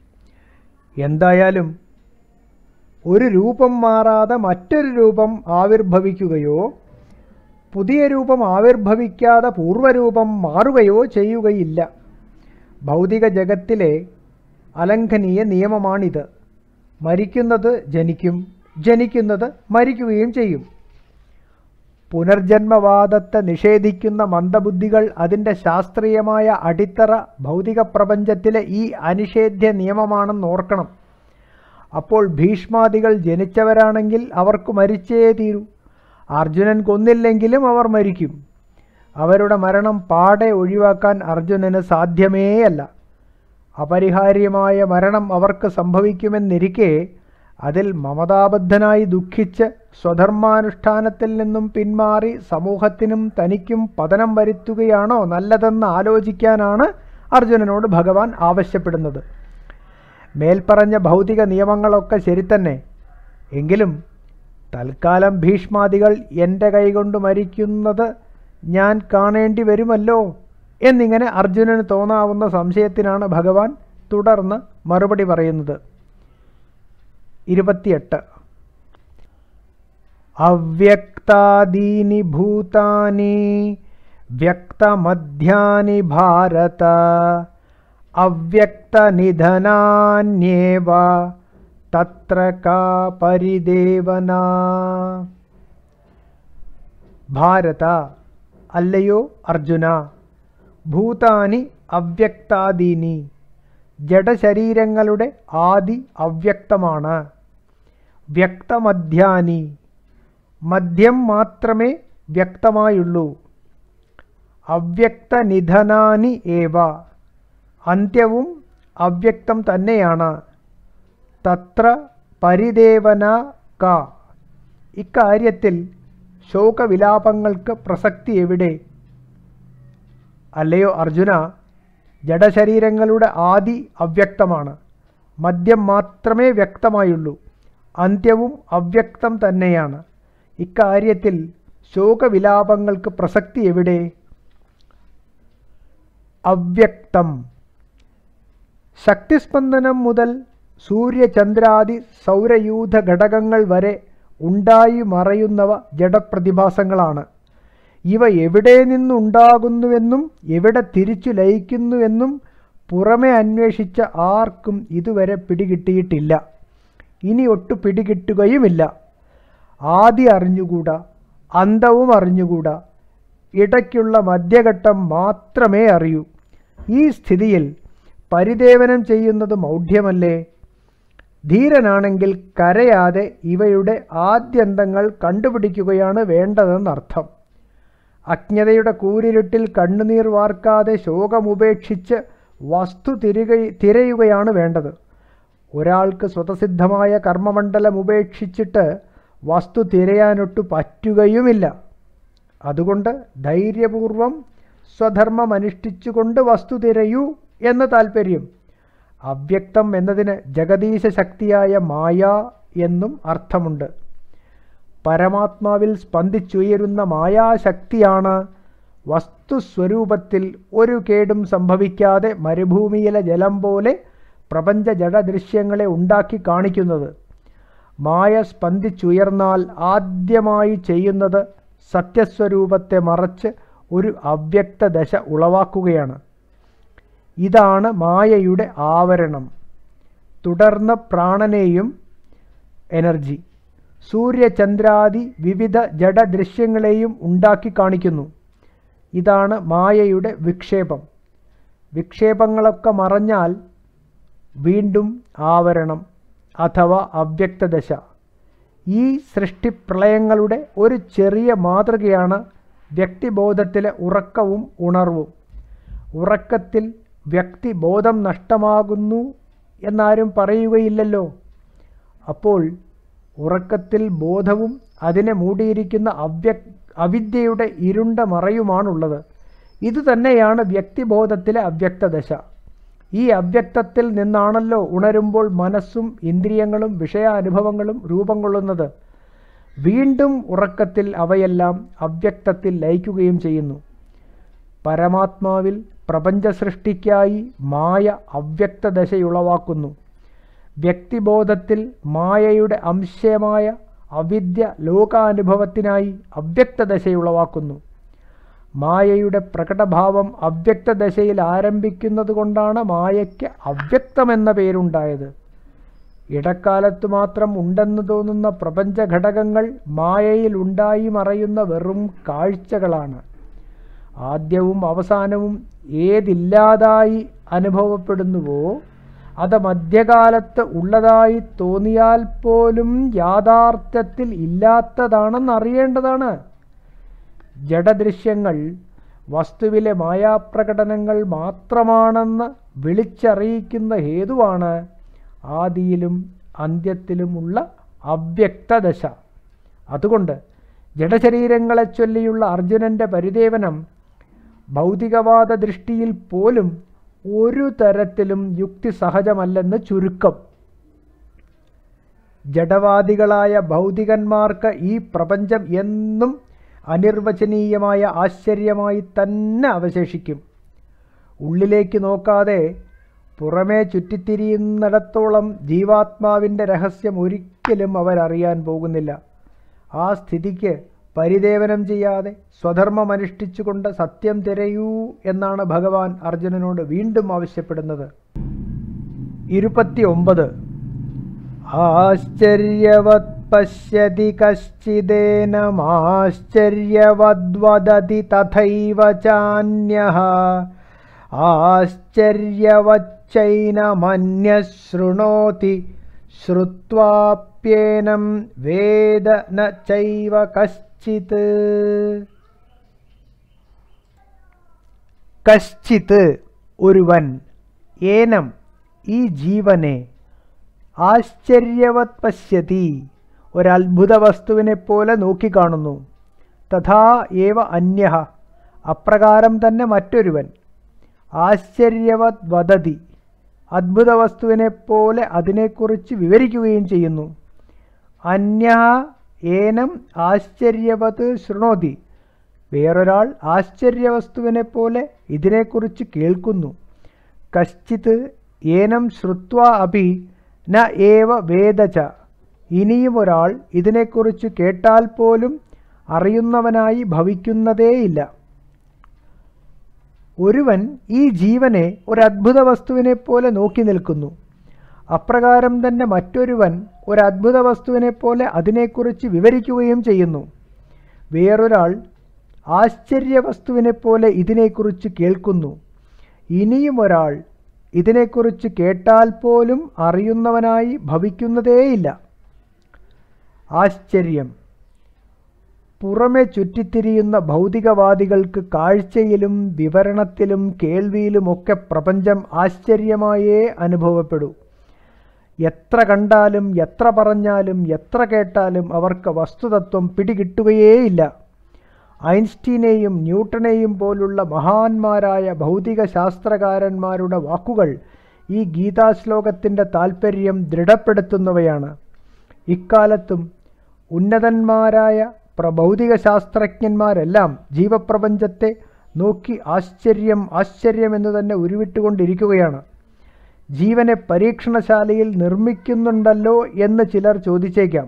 എന്തായാലും ഒരു രൂപം മാറാതെ മറ്റൊരു രൂപം ആവിർഭവിക്കുകയോ പുതിയ രൂപം ആവിർഭവിക്കാതെ പൂർവ്വരൂപം മാറുകയോ ചെയ്യുകയില്ല ഭൗതിക ജഗത്തിലെ അലംഘനീയ നിയമമാണിത് മരിക്കുന്നത് ജനിക്കും ജനിക്കുന്നത് മരിക്കുകയും ചെയ്യും പുനർജന്മവാദത്തെ നിഷേധിക്കുന്ന മന്ദബുദ്ധികൾ അതിൻ്റെ ശാസ്ത്രീയമായ അടിത്തറ ഭൗതിക പ്രപഞ്ചത്തിലെ ഈ അനിഷേധ്യ നിയമമാണെന്ന് ഓർക്കണം അപ്പോൾ ഭീഷ്മാദികൾ ജനിച്ചവരാണെങ്കിൽ അവർക്ക് മരിച്ചേ തീരൂ അർജുനൻ കൊന്നില്ലെങ്കിലും അവർ മരിക്കും അവരുടെ മരണം പാടെ ഒഴിവാക്കാൻ അർജുനന് സാധ്യമേയല്ല അപരിഹാര്യമായ മരണം അവർക്ക് സംഭവിക്കുമെന്നിരിക്കെ അതിൽ മമതാബദ്ധനായി ദുഃഖിച്ച് സ്വധർമാനുഷ്ഠാനത്തിൽ നിന്നും പിന്മാറി സമൂഹത്തിനും തനിക്കും പതനം വരുത്തുകയാണോ നല്ലതെന്ന് ആലോചിക്കാനാണ് അർജുനനോട് ഭഗവാൻ ആവശ്യപ്പെടുന്നത് മേൽപ്പറഞ്ഞ ഭൗതിക നിയമങ്ങളൊക്കെ ശരി തന്നെ എങ്കിലും തൽക്കാലം ഭീഷ്മാദികൾ എൻ്റെ കൈകൊണ്ട് മരിക്കുന്നത് ഞാൻ കാണേണ്ടി വരുമല്ലോ എന്നിങ്ങനെ അർജുനന് തോന്നാവുന്ന സംശയത്തിനാണ് ഭഗവാൻ തുടർന്ന് മറുപടി പറയുന്നത് ഇരുപത്തിയെട്ട് അവ്യക്താദീനി ഭൂതാനി വ്യക്തമധ്യാനി ഭാരത അവ്യക്തനിധനാന്യേവ തത്ര കാ പരിദേവന ഭാരത അല്ലയോ അർജുന ഭൂതാനി അവ്യക്താദീനി ജഡശരീരങ്ങളുടെ ആദി അവ്യക്തമാണ് വ്യക്തമധ്യാനി മദ്യം മാത്രമേ വ്യക്തമായുള്ളൂ അവ്യക്തനിധനാനി ഏവ അന്ത്യവും അവ്യക്തം തന്നെയാണ് തത്ര പരിദേവന ക ഇക്കാര്യത്തിൽ ശോകവിലാപങ്ങൾക്ക് പ്രസക്തി എവിടെ അല്ലയോ അർജുന ജഡശരീരങ്ങളുടെ ആദി അവ്യക്തമാണ് മദ്യം മാത്രമേ വ്യക്തമായുള്ളൂ അന്ത്യവും അവ്യക്തം തന്നെയാണ് ഇക്കാര്യത്തിൽ ശോകവിലാപങ്ങൾക്ക് പ്രസക്തി എവിടെ അവ്യക്തം ശക്തിസ്പന്ദനം മുതൽ സൂര്യചന്ദ്രാദി സൗരയൂഥ ഘടകങ്ങൾ വരെ ഉണ്ടായി മറയുന്നവ ജഡപ്രതിഭാസങ്ങളാണ് ഇവ എവിടെ നിന്നുണ്ടാകുന്നുവെന്നും എവിടെ തിരിച്ചു ലയിക്കുന്നുവെന്നും പുറമെ അന്വേഷിച്ച ആർക്കും ഇതുവരെ പിടികിട്ടിയിട്ടില്ല ഇനി ഒട്ടു പിടികിട്ടുകയുമില്ല ആദി അറിഞ്ഞുകൂടാ അന്തവും അറിഞ്ഞുകൂടാ ഇടയ്ക്കുള്ള മധ്യഘട്ടം മാത്രമേ അറിയൂ ഈ സ്ഥിതിയിൽ പരിദേവനം ചെയ്യുന്നത് മൗഢ്യമല്ലേ ധീരനാണെങ്കിൽ കരയാതെ ഇവയുടെ ആദ്യന്തങ്ങൾ കണ്ടുപിടിക്കുകയാണ് വേണ്ടതെന്നർത്ഥം അജ്ഞതയുടെ കൂരിരുട്ടിൽ കണ്ണുനീർ വാർക്കാതെ ശോകമുപേക്ഷിച്ച് വസ്തു തിരുക തിരയുകയാണ് വേണ്ടത് ഒരാൾക്ക് സ്വതസിദ്ധമായ കർമ്മമണ്ഡലം ഉപേക്ഷിച്ചിട്ട് വസ്തു തിരയാനൊട്ടു പറ്റുകയുമില്ല അതുകൊണ്ട് ധൈര്യപൂർവം സ്വധർമ്മം അനുഷ്ഠിച്ചുകൊണ്ട് വസ്തു തിരയൂ എന്ന് താൽപ്പര്യം അവ്യക്തം എന്നതിന് ജഗദീശ ശക്തിയായ മായ എന്നും അർത്ഥമുണ്ട് പരമാത്മാവിൽ സ്പന്ദിച്ചുയരുന്ന മായാശക്തിയാണ് വസ്തുസ്വരൂപത്തിൽ ഒരു കേടും സംഭവിക്കാതെ മരുഭൂമിയിലെ ജലം പോലെ പ്രപഞ്ച ജഡദൃശ്യങ്ങളെ ഉണ്ടാക്കി കാണിക്കുന്നത് മായ സ്പന്ദിച്ചുയർന്നാൽ ആദ്യമായി ചെയ്യുന്നത് സത്യസ്വരൂപത്തെ മറച്ച് ഒരു അവ്യക്ത ദശ ഉളവാക്കുകയാണ് ഇതാണ് മായയുടെ ആവരണം തുടർന്ന് പ്രാണനെയും എനർജി സൂര്യചന്ദ്രാദി വിവിധ ജഡദൃശ്യങ്ങളെയും ഉണ്ടാക്കി കാണിക്കുന്നു ഇതാണ് മായയുടെ വിക്ഷേപം വിക്ഷേപങ്ങളൊക്കെ മറഞ്ഞാൽ വീണ്ടും ആവരണം അഥവാ അവ്യക്തദശ ഈ സൃഷ്ടിപ്രളയങ്ങളുടെ ഒരു ചെറിയ മാതൃകയാണ് വ്യക്തിബോധത്തിലെ ഉറക്കവും ഉണർവും ഉറക്കത്തിൽ വ്യക്തിബോധം നഷ്ടമാകുന്നു എന്നാരും പറയുകയില്ലല്ലോ അപ്പോൾ ഉറക്കത്തിൽ ബോധവും അതിനെ മൂടിയിരിക്കുന്ന അവ്യ അവിദ്യയുടെ ഇരുണ്ട മറയുമാണുള്ളത് ഇതുതന്നെയാണ് വ്യക്തിബോധത്തിലെ അവ്യക്തദശ ഈ അവ്യക്തത്തിൽ നിന്നാണല്ലോ ഉണരുമ്പോൾ മനസ്സും ഇന്ദ്രിയങ്ങളും വിഷയാനുഭവങ്ങളും രൂപം കൊള്ളുന്നത് വീണ്ടും ഉറക്കത്തിൽ അവയെല്ലാം അവ്യക്തത്തിൽ ലയിക്കുകയും ചെയ്യുന്നു പരമാത്മാവിൽ പ്രപഞ്ച സൃഷ്ടിക്കായി മായ അവ്യക്തദശയുളവാക്കുന്നു വ്യക്തിബോധത്തിൽ മായയുടെ അംശമായ അവിദ്യ ലോകാനുഭവത്തിനായി അവ്യക്തദശയുളവാക്കുന്നു മായയുടെ പ്രകടഭാവം അവ്യക്തദശയിൽ ആരംഭിക്കുന്നത് കൊണ്ടാണ് മായയ്ക്ക് അവ്യക്തമെന്ന പേരുണ്ടായത് ഇടക്കാലത്ത് മാത്രം ഉണ്ടെന്ന് തോന്നുന്ന പ്രപഞ്ച ഘടകങ്ങൾ മായയിൽ ഉണ്ടായി മറയുന്ന വെറും കാഴ്ചകളാണ് ആദ്യവും അവസാനവും ഏതില്ലാതായി അനുഭവപ്പെടുന്നുവോ അത് മധ്യകാലത്ത് ഉള്ളതായി തോന്നിയാൽ പോലും യാഥാർത്ഥ്യത്തിൽ ഇല്ലാത്തതാണെന്ന് അറിയേണ്ടതാണ് ജഡദൃശ്യങ്ങൾ വസ്തുവിലെ മായാപ്രകടനങ്ങൾ മാത്രമാണെന്ന് വിളിച്ചറിയിക്കുന്ന ഹേതുവാണ് ആദിയിലും അന്ത്യത്തിലുമുള്ള അവ്യക്തദശ അതുകൊണ്ട് ജഡശരീരങ്ങളെ ചൊല്ലിയുള്ള അർജുനന്റെ പരിദേവനം ഭൗതികവാദ ദൃഷ്ടിയിൽ പോലും ഒരു തരത്തിലും യുക്തിസഹജമല്ലെന്ന് ചുരുക്കം ജഡവാദികളായ ഭൗതികന്മാർക്ക് ഈ പ്രപഞ്ചം എന്നും അനിർവചനീയമായ ആശ്ചര്യമായി തന്നെ അവശേഷിക്കും ഉള്ളിലേക്ക് നോക്കാതെ പുറമേ ചുറ്റിത്തിരിയുന്നിടത്തോളം ജീവാത്മാവിൻ്റെ രഹസ്യം ഒരിക്കലും അവരറിയാൻ പോകുന്നില്ല ആ സ്ഥിതിക്ക് പരിദേവനം ചെയ്യാതെ സ്വധർമ്മം അനുഷ്ഠിച്ചുകൊണ്ട് സത്യം തിരയൂ എന്നാണ് ഭഗവാൻ അർജുനനോട് വീണ്ടും ആവശ്യപ്പെടുന്നത് ഇരുപത്തി ഒമ്പത് ആശ്ചര്യവത് പശ്യതി കശ്ചിദേനമാശ്ചര്യവദ്വദതി തഥൈവ ചാന്യഃ ആശ്ചര്യവച്ചൈനമന്യശൃണോതി ശ്രുത്വാപ്യേനം വേദ ന ചൈവ കശ്ചിത് കശ്ചിത് ഒരുവൻ ഏനം ഈ ജീവനെ ആശ്ചര്യവത് പശ്യതി ഒരത്ഭുത വസ്തുവിനെ പോലെ നോക്കിക്കാണുന്നു തഥാ ഏവ അന്യ അപ്രകാരം തന്നെ മറ്റൊരുവൻ ആശ്ചര്യവത് വദതി അദ്ഭുത വസ്തുവിനെ പോലെ അതിനെക്കുറിച്ച് വിവരിക്കുകയും ചെയ്യുന്നു അന്യ ഏനം ആശ്ചര്യവത് ശൃണോതി വേറൊരാൾ ആശ്ചര്യവസ്തുവിനെ പോലെ ഇതിനെക്കുറിച്ച് കേൾക്കുന്നു കശ്ചിത് ഏനം ശ്രുത്വ അപി ന ഏവ വേദച ഇനിയും ഒരാൾ ഇതിനെക്കുറിച്ച് കേട്ടാൽ പോലും അറിയുന്നവനായി ഭവിക്കുന്നതേയില്ല ഒരുവൻ ഈ ജീവനെ ഒരു അദ്ഭുത വസ്തുവിനെ പോലെ നോക്കി നിൽക്കുന്നു അപ്രകാരം തന്നെ മറ്റൊരുവൻ ഒരു അദ്ഭുത വസ്തുവിനെ പോലെ അതിനെക്കുറിച്ച് വിവരിക്കുകയും ചെയ്യുന്നു വേറൊരാൾ ആശ്ചര്യ വസ്തുവിനെ പോലെ ഇതിനെക്കുറിച്ച് കേൾക്കുന്നു ഇനിയും ഒരാൾ ഇതിനെക്കുറിച്ച് കേട്ടാൽ പോലും അറിയുന്നവനായി ഭവിക്കുന്നതേയില്ല ആശ്ചര്യം പുറമെ ചുറ്റിത്തിരിയുന്ന ഭൗതികവാദികൾക്ക് കാഴ്ചയിലും വിവരണത്തിലും കേൾവിയിലുമൊക്കെ പ്രപഞ്ചം ആശ്ചര്യമായേ അനുഭവപ്പെടൂ എത്ര കണ്ടാലും എത്ര പറഞ്ഞാലും എത്ര കേട്ടാലും അവർക്ക് വസ്തുതത്വം പിടികിട്ടുകയേയില്ല ഐൻസ്റ്റീനെയും ന്യൂട്ടനെയും പോലുള്ള മഹാന്മാരായ ഭൗതിക ശാസ്ത്രകാരന്മാരുടെ വാക്കുകൾ ഈ ഗീതാശ്ലോകത്തിൻ്റെ താൽപ്പര്യം ദൃഢപ്പെടുത്തുന്നവയാണ് ഇക്കാലത്തും ഉന്നതന്മാരായ പ്രഭൗതിക ശാസ്ത്രജ്ഞന്മാരെല്ലാം ജീവപ്രപഞ്ചത്തെ നോക്കി ആശ്ചര്യം ആശ്ചര്യം എന്ന് തന്നെ ഉരുവിട്ടുകൊണ്ടിരിക്കുകയാണ് ജീവനെ പരീക്ഷണശാലയിൽ നിർമ്മിക്കുന്നുണ്ടല്ലോ എന്ന് ചിലർ ചോദിച്ചേക്കാം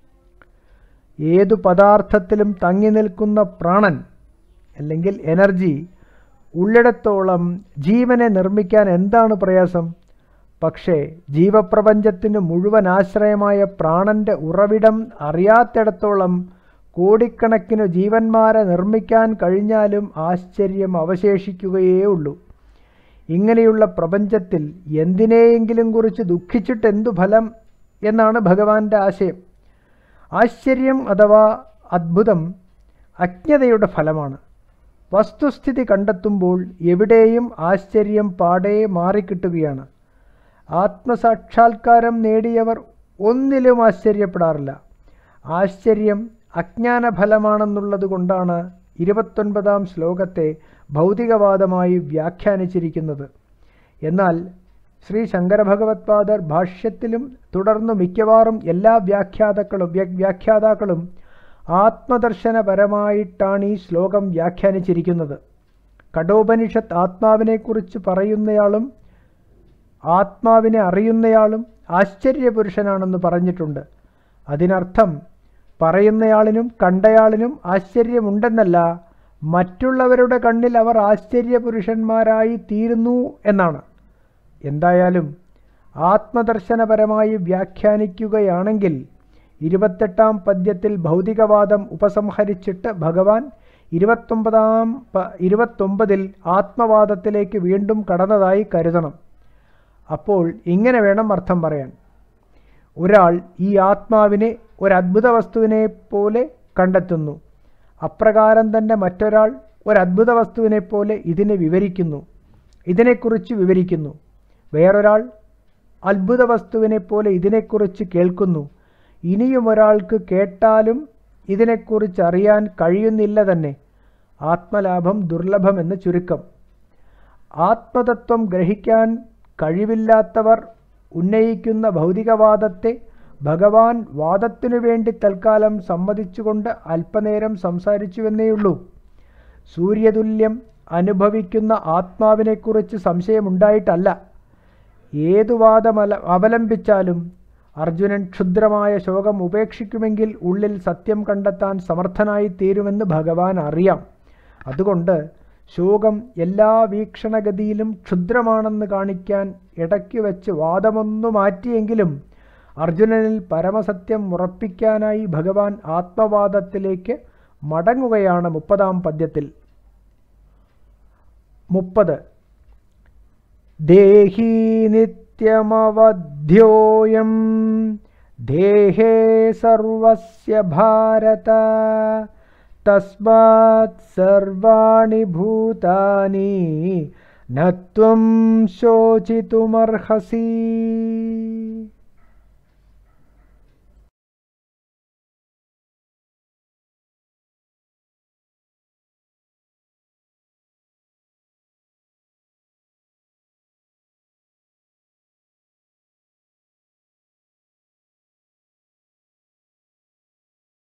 ഏതു പദാർത്ഥത്തിലും തങ്ങി നിൽക്കുന്ന പ്രാണൻ അല്ലെങ്കിൽ എനർജി ഉള്ളിടത്തോളം ജീവനെ നിർമ്മിക്കാൻ എന്താണ് പ്രയാസം പക്ഷേ ജീവപ്രപഞ്ചത്തിന് മുഴുവൻ ആശ്രയമായ പ്രാണന്റെ ഉറവിടം അറിയാത്തിടത്തോളം കോടിക്കണക്കിന് ജീവന്മാരെ നിർമ്മിക്കാൻ കഴിഞ്ഞാലും ആശ്ചര്യം അവശേഷിക്കുകയേ ഉള്ളൂ ഇങ്ങനെയുള്ള പ്രപഞ്ചത്തിൽ എന്തിനെയെങ്കിലും കുറിച്ച് ദുഃഖിച്ചിട്ട് എന്തു ഫലം എന്നാണ് ഭഗവാന്റെ ആശയം ആശ്ചര്യം അഥവാ അദ്ഭുതം അജ്ഞതയുടെ ഫലമാണ് വസ്തുസ്ഥിതി കണ്ടെത്തുമ്പോൾ എവിടെയും ആശ്ചര്യം പാടെ മാറിക്കിട്ടുകയാണ് ആത്മസാക്ഷാത്കാരം നേടിയവർ ഒന്നിലും ആശ്ചര്യപ്പെടാറില്ല ആശ്ചര്യം അജ്ഞാന ഫലമാണെന്നുള്ളത് കൊണ്ടാണ് ഇരുപത്തൊൻപതാം ശ്ലോകത്തെ ഭൗതികവാദമായി വ്യാഖ്യാനിച്ചിരിക്കുന്നത് എന്നാൽ ശ്രീ ശങ്കരഭഗവത്പാദർ ഭാഷ്യത്തിലും തുടർന്ന് മിക്കവാറും എല്ലാ വ്യാഖ്യാതാക്കളും വ്യാഖ്യാതാക്കളും ആത്മദർശനപരമായിട്ടാണ് ഈ ശ്ലോകം വ്യാഖ്യാനിച്ചിരിക്കുന്നത് കഠോപനിഷത്ത് ആത്മാവിനെക്കുറിച്ച് പറയുന്നയാളും ആത്മാവിനെ അറിയുന്നയാളും ആശ്ചര്യപുരുഷനാണെന്ന് പറഞ്ഞിട്ടുണ്ട് അതിനർത്ഥം പറയുന്നയാളിനും കണ്ടയാളിനും ആശ്ചര്യമുണ്ടെന്നല്ല മറ്റുള്ളവരുടെ കണ്ണിൽ അവർ ആശ്ചര്യപുരുഷന്മാരായി തീരുന്നു എന്നാണ് എന്തായാലും ആത്മദർശനപരമായി വ്യാഖ്യാനിക്കുകയാണെങ്കിൽ ഇരുപത്തെട്ടാം പദ്യത്തിൽ ഭൗതികവാദം ഉപസംഹരിച്ചിട്ട് ഭഗവാൻ ഇരുപത്തൊമ്പതാം പ ഇരുപത്തൊമ്പതിൽ ആത്മവാദത്തിലേക്ക് വീണ്ടും കടന്നതായി കരുതണം അപ്പോൾ ഇങ്ങനെ വേണം അർത്ഥം പറയാൻ ഒരാൾ ഈ ആത്മാവിനെ ഒരദ്ഭുത വസ്തുവിനെ പോലെ കണ്ടെത്തുന്നു അപ്രകാരം തന്നെ മറ്റൊരാൾ ഒരദ്ഭുത വസ്തുവിനെ പോലെ ഇതിനെ വിവരിക്കുന്നു ഇതിനെക്കുറിച്ച് വിവരിക്കുന്നു വേറൊരാൾ അത്ഭുത വസ്തുവിനെ പോലെ ഇതിനെക്കുറിച്ച് കേൾക്കുന്നു ഇനിയും ഒരാൾക്ക് കേട്ടാലും ഇതിനെക്കുറിച്ച് അറിയാൻ കഴിയുന്നില്ല തന്നെ ആത്മലാഭം ദുർലഭമെന്ന് ചുരുക്കം ആത്മതത്വം ഗ്രഹിക്കാൻ കഴിവില്ലാത്തവർ ഉന്നയിക്കുന്ന ഭൗതികവാദത്തെ ഭഗവാൻ വാദത്തിനു വേണ്ടി തൽക്കാലം സമ്മതിച്ചുകൊണ്ട് അല്പനേരം സംസാരിച്ചുവെന്നേയുള്ളൂ സൂര്യതുല്യം അനുഭവിക്കുന്ന ആത്മാവിനെക്കുറിച്ച് സംശയമുണ്ടായിട്ടല്ല ഏതു വാദമല അവലംബിച്ചാലും അർജുനൻ ക്ഷുദ്രമായ ശോകം ഉപേക്ഷിക്കുമെങ്കിൽ ഉള്ളിൽ സത്യം കണ്ടെത്താൻ സമർത്ഥനായി തീരുമെന്ന് ഭഗവാൻ അറിയാം അതുകൊണ്ട് ശോകം എല്ലാ വീക്ഷണഗതിയിലും ക്ഷുദ്രമാണെന്ന് കാണിക്കാൻ ഇടയ്ക്ക് വെച്ച് വാദമൊന്നു മാറ്റിയെങ്കിലും അർജുനനിൽ പരമസത്യം ഉറപ്പിക്കാനായി ഭഗവാൻ ആത്മവാദത്തിലേക്ക് മടങ്ങുകയാണ് മുപ്പതാം പദ്യത്തിൽ മുപ്പത് ദേഹി നിത്യമവധ്യോയം ദേഹേ സർവസ്യ ഭാരത തസ്മാത് സർവാണി ഭൂതാനി നത്വം ശോചിതുമർഹസി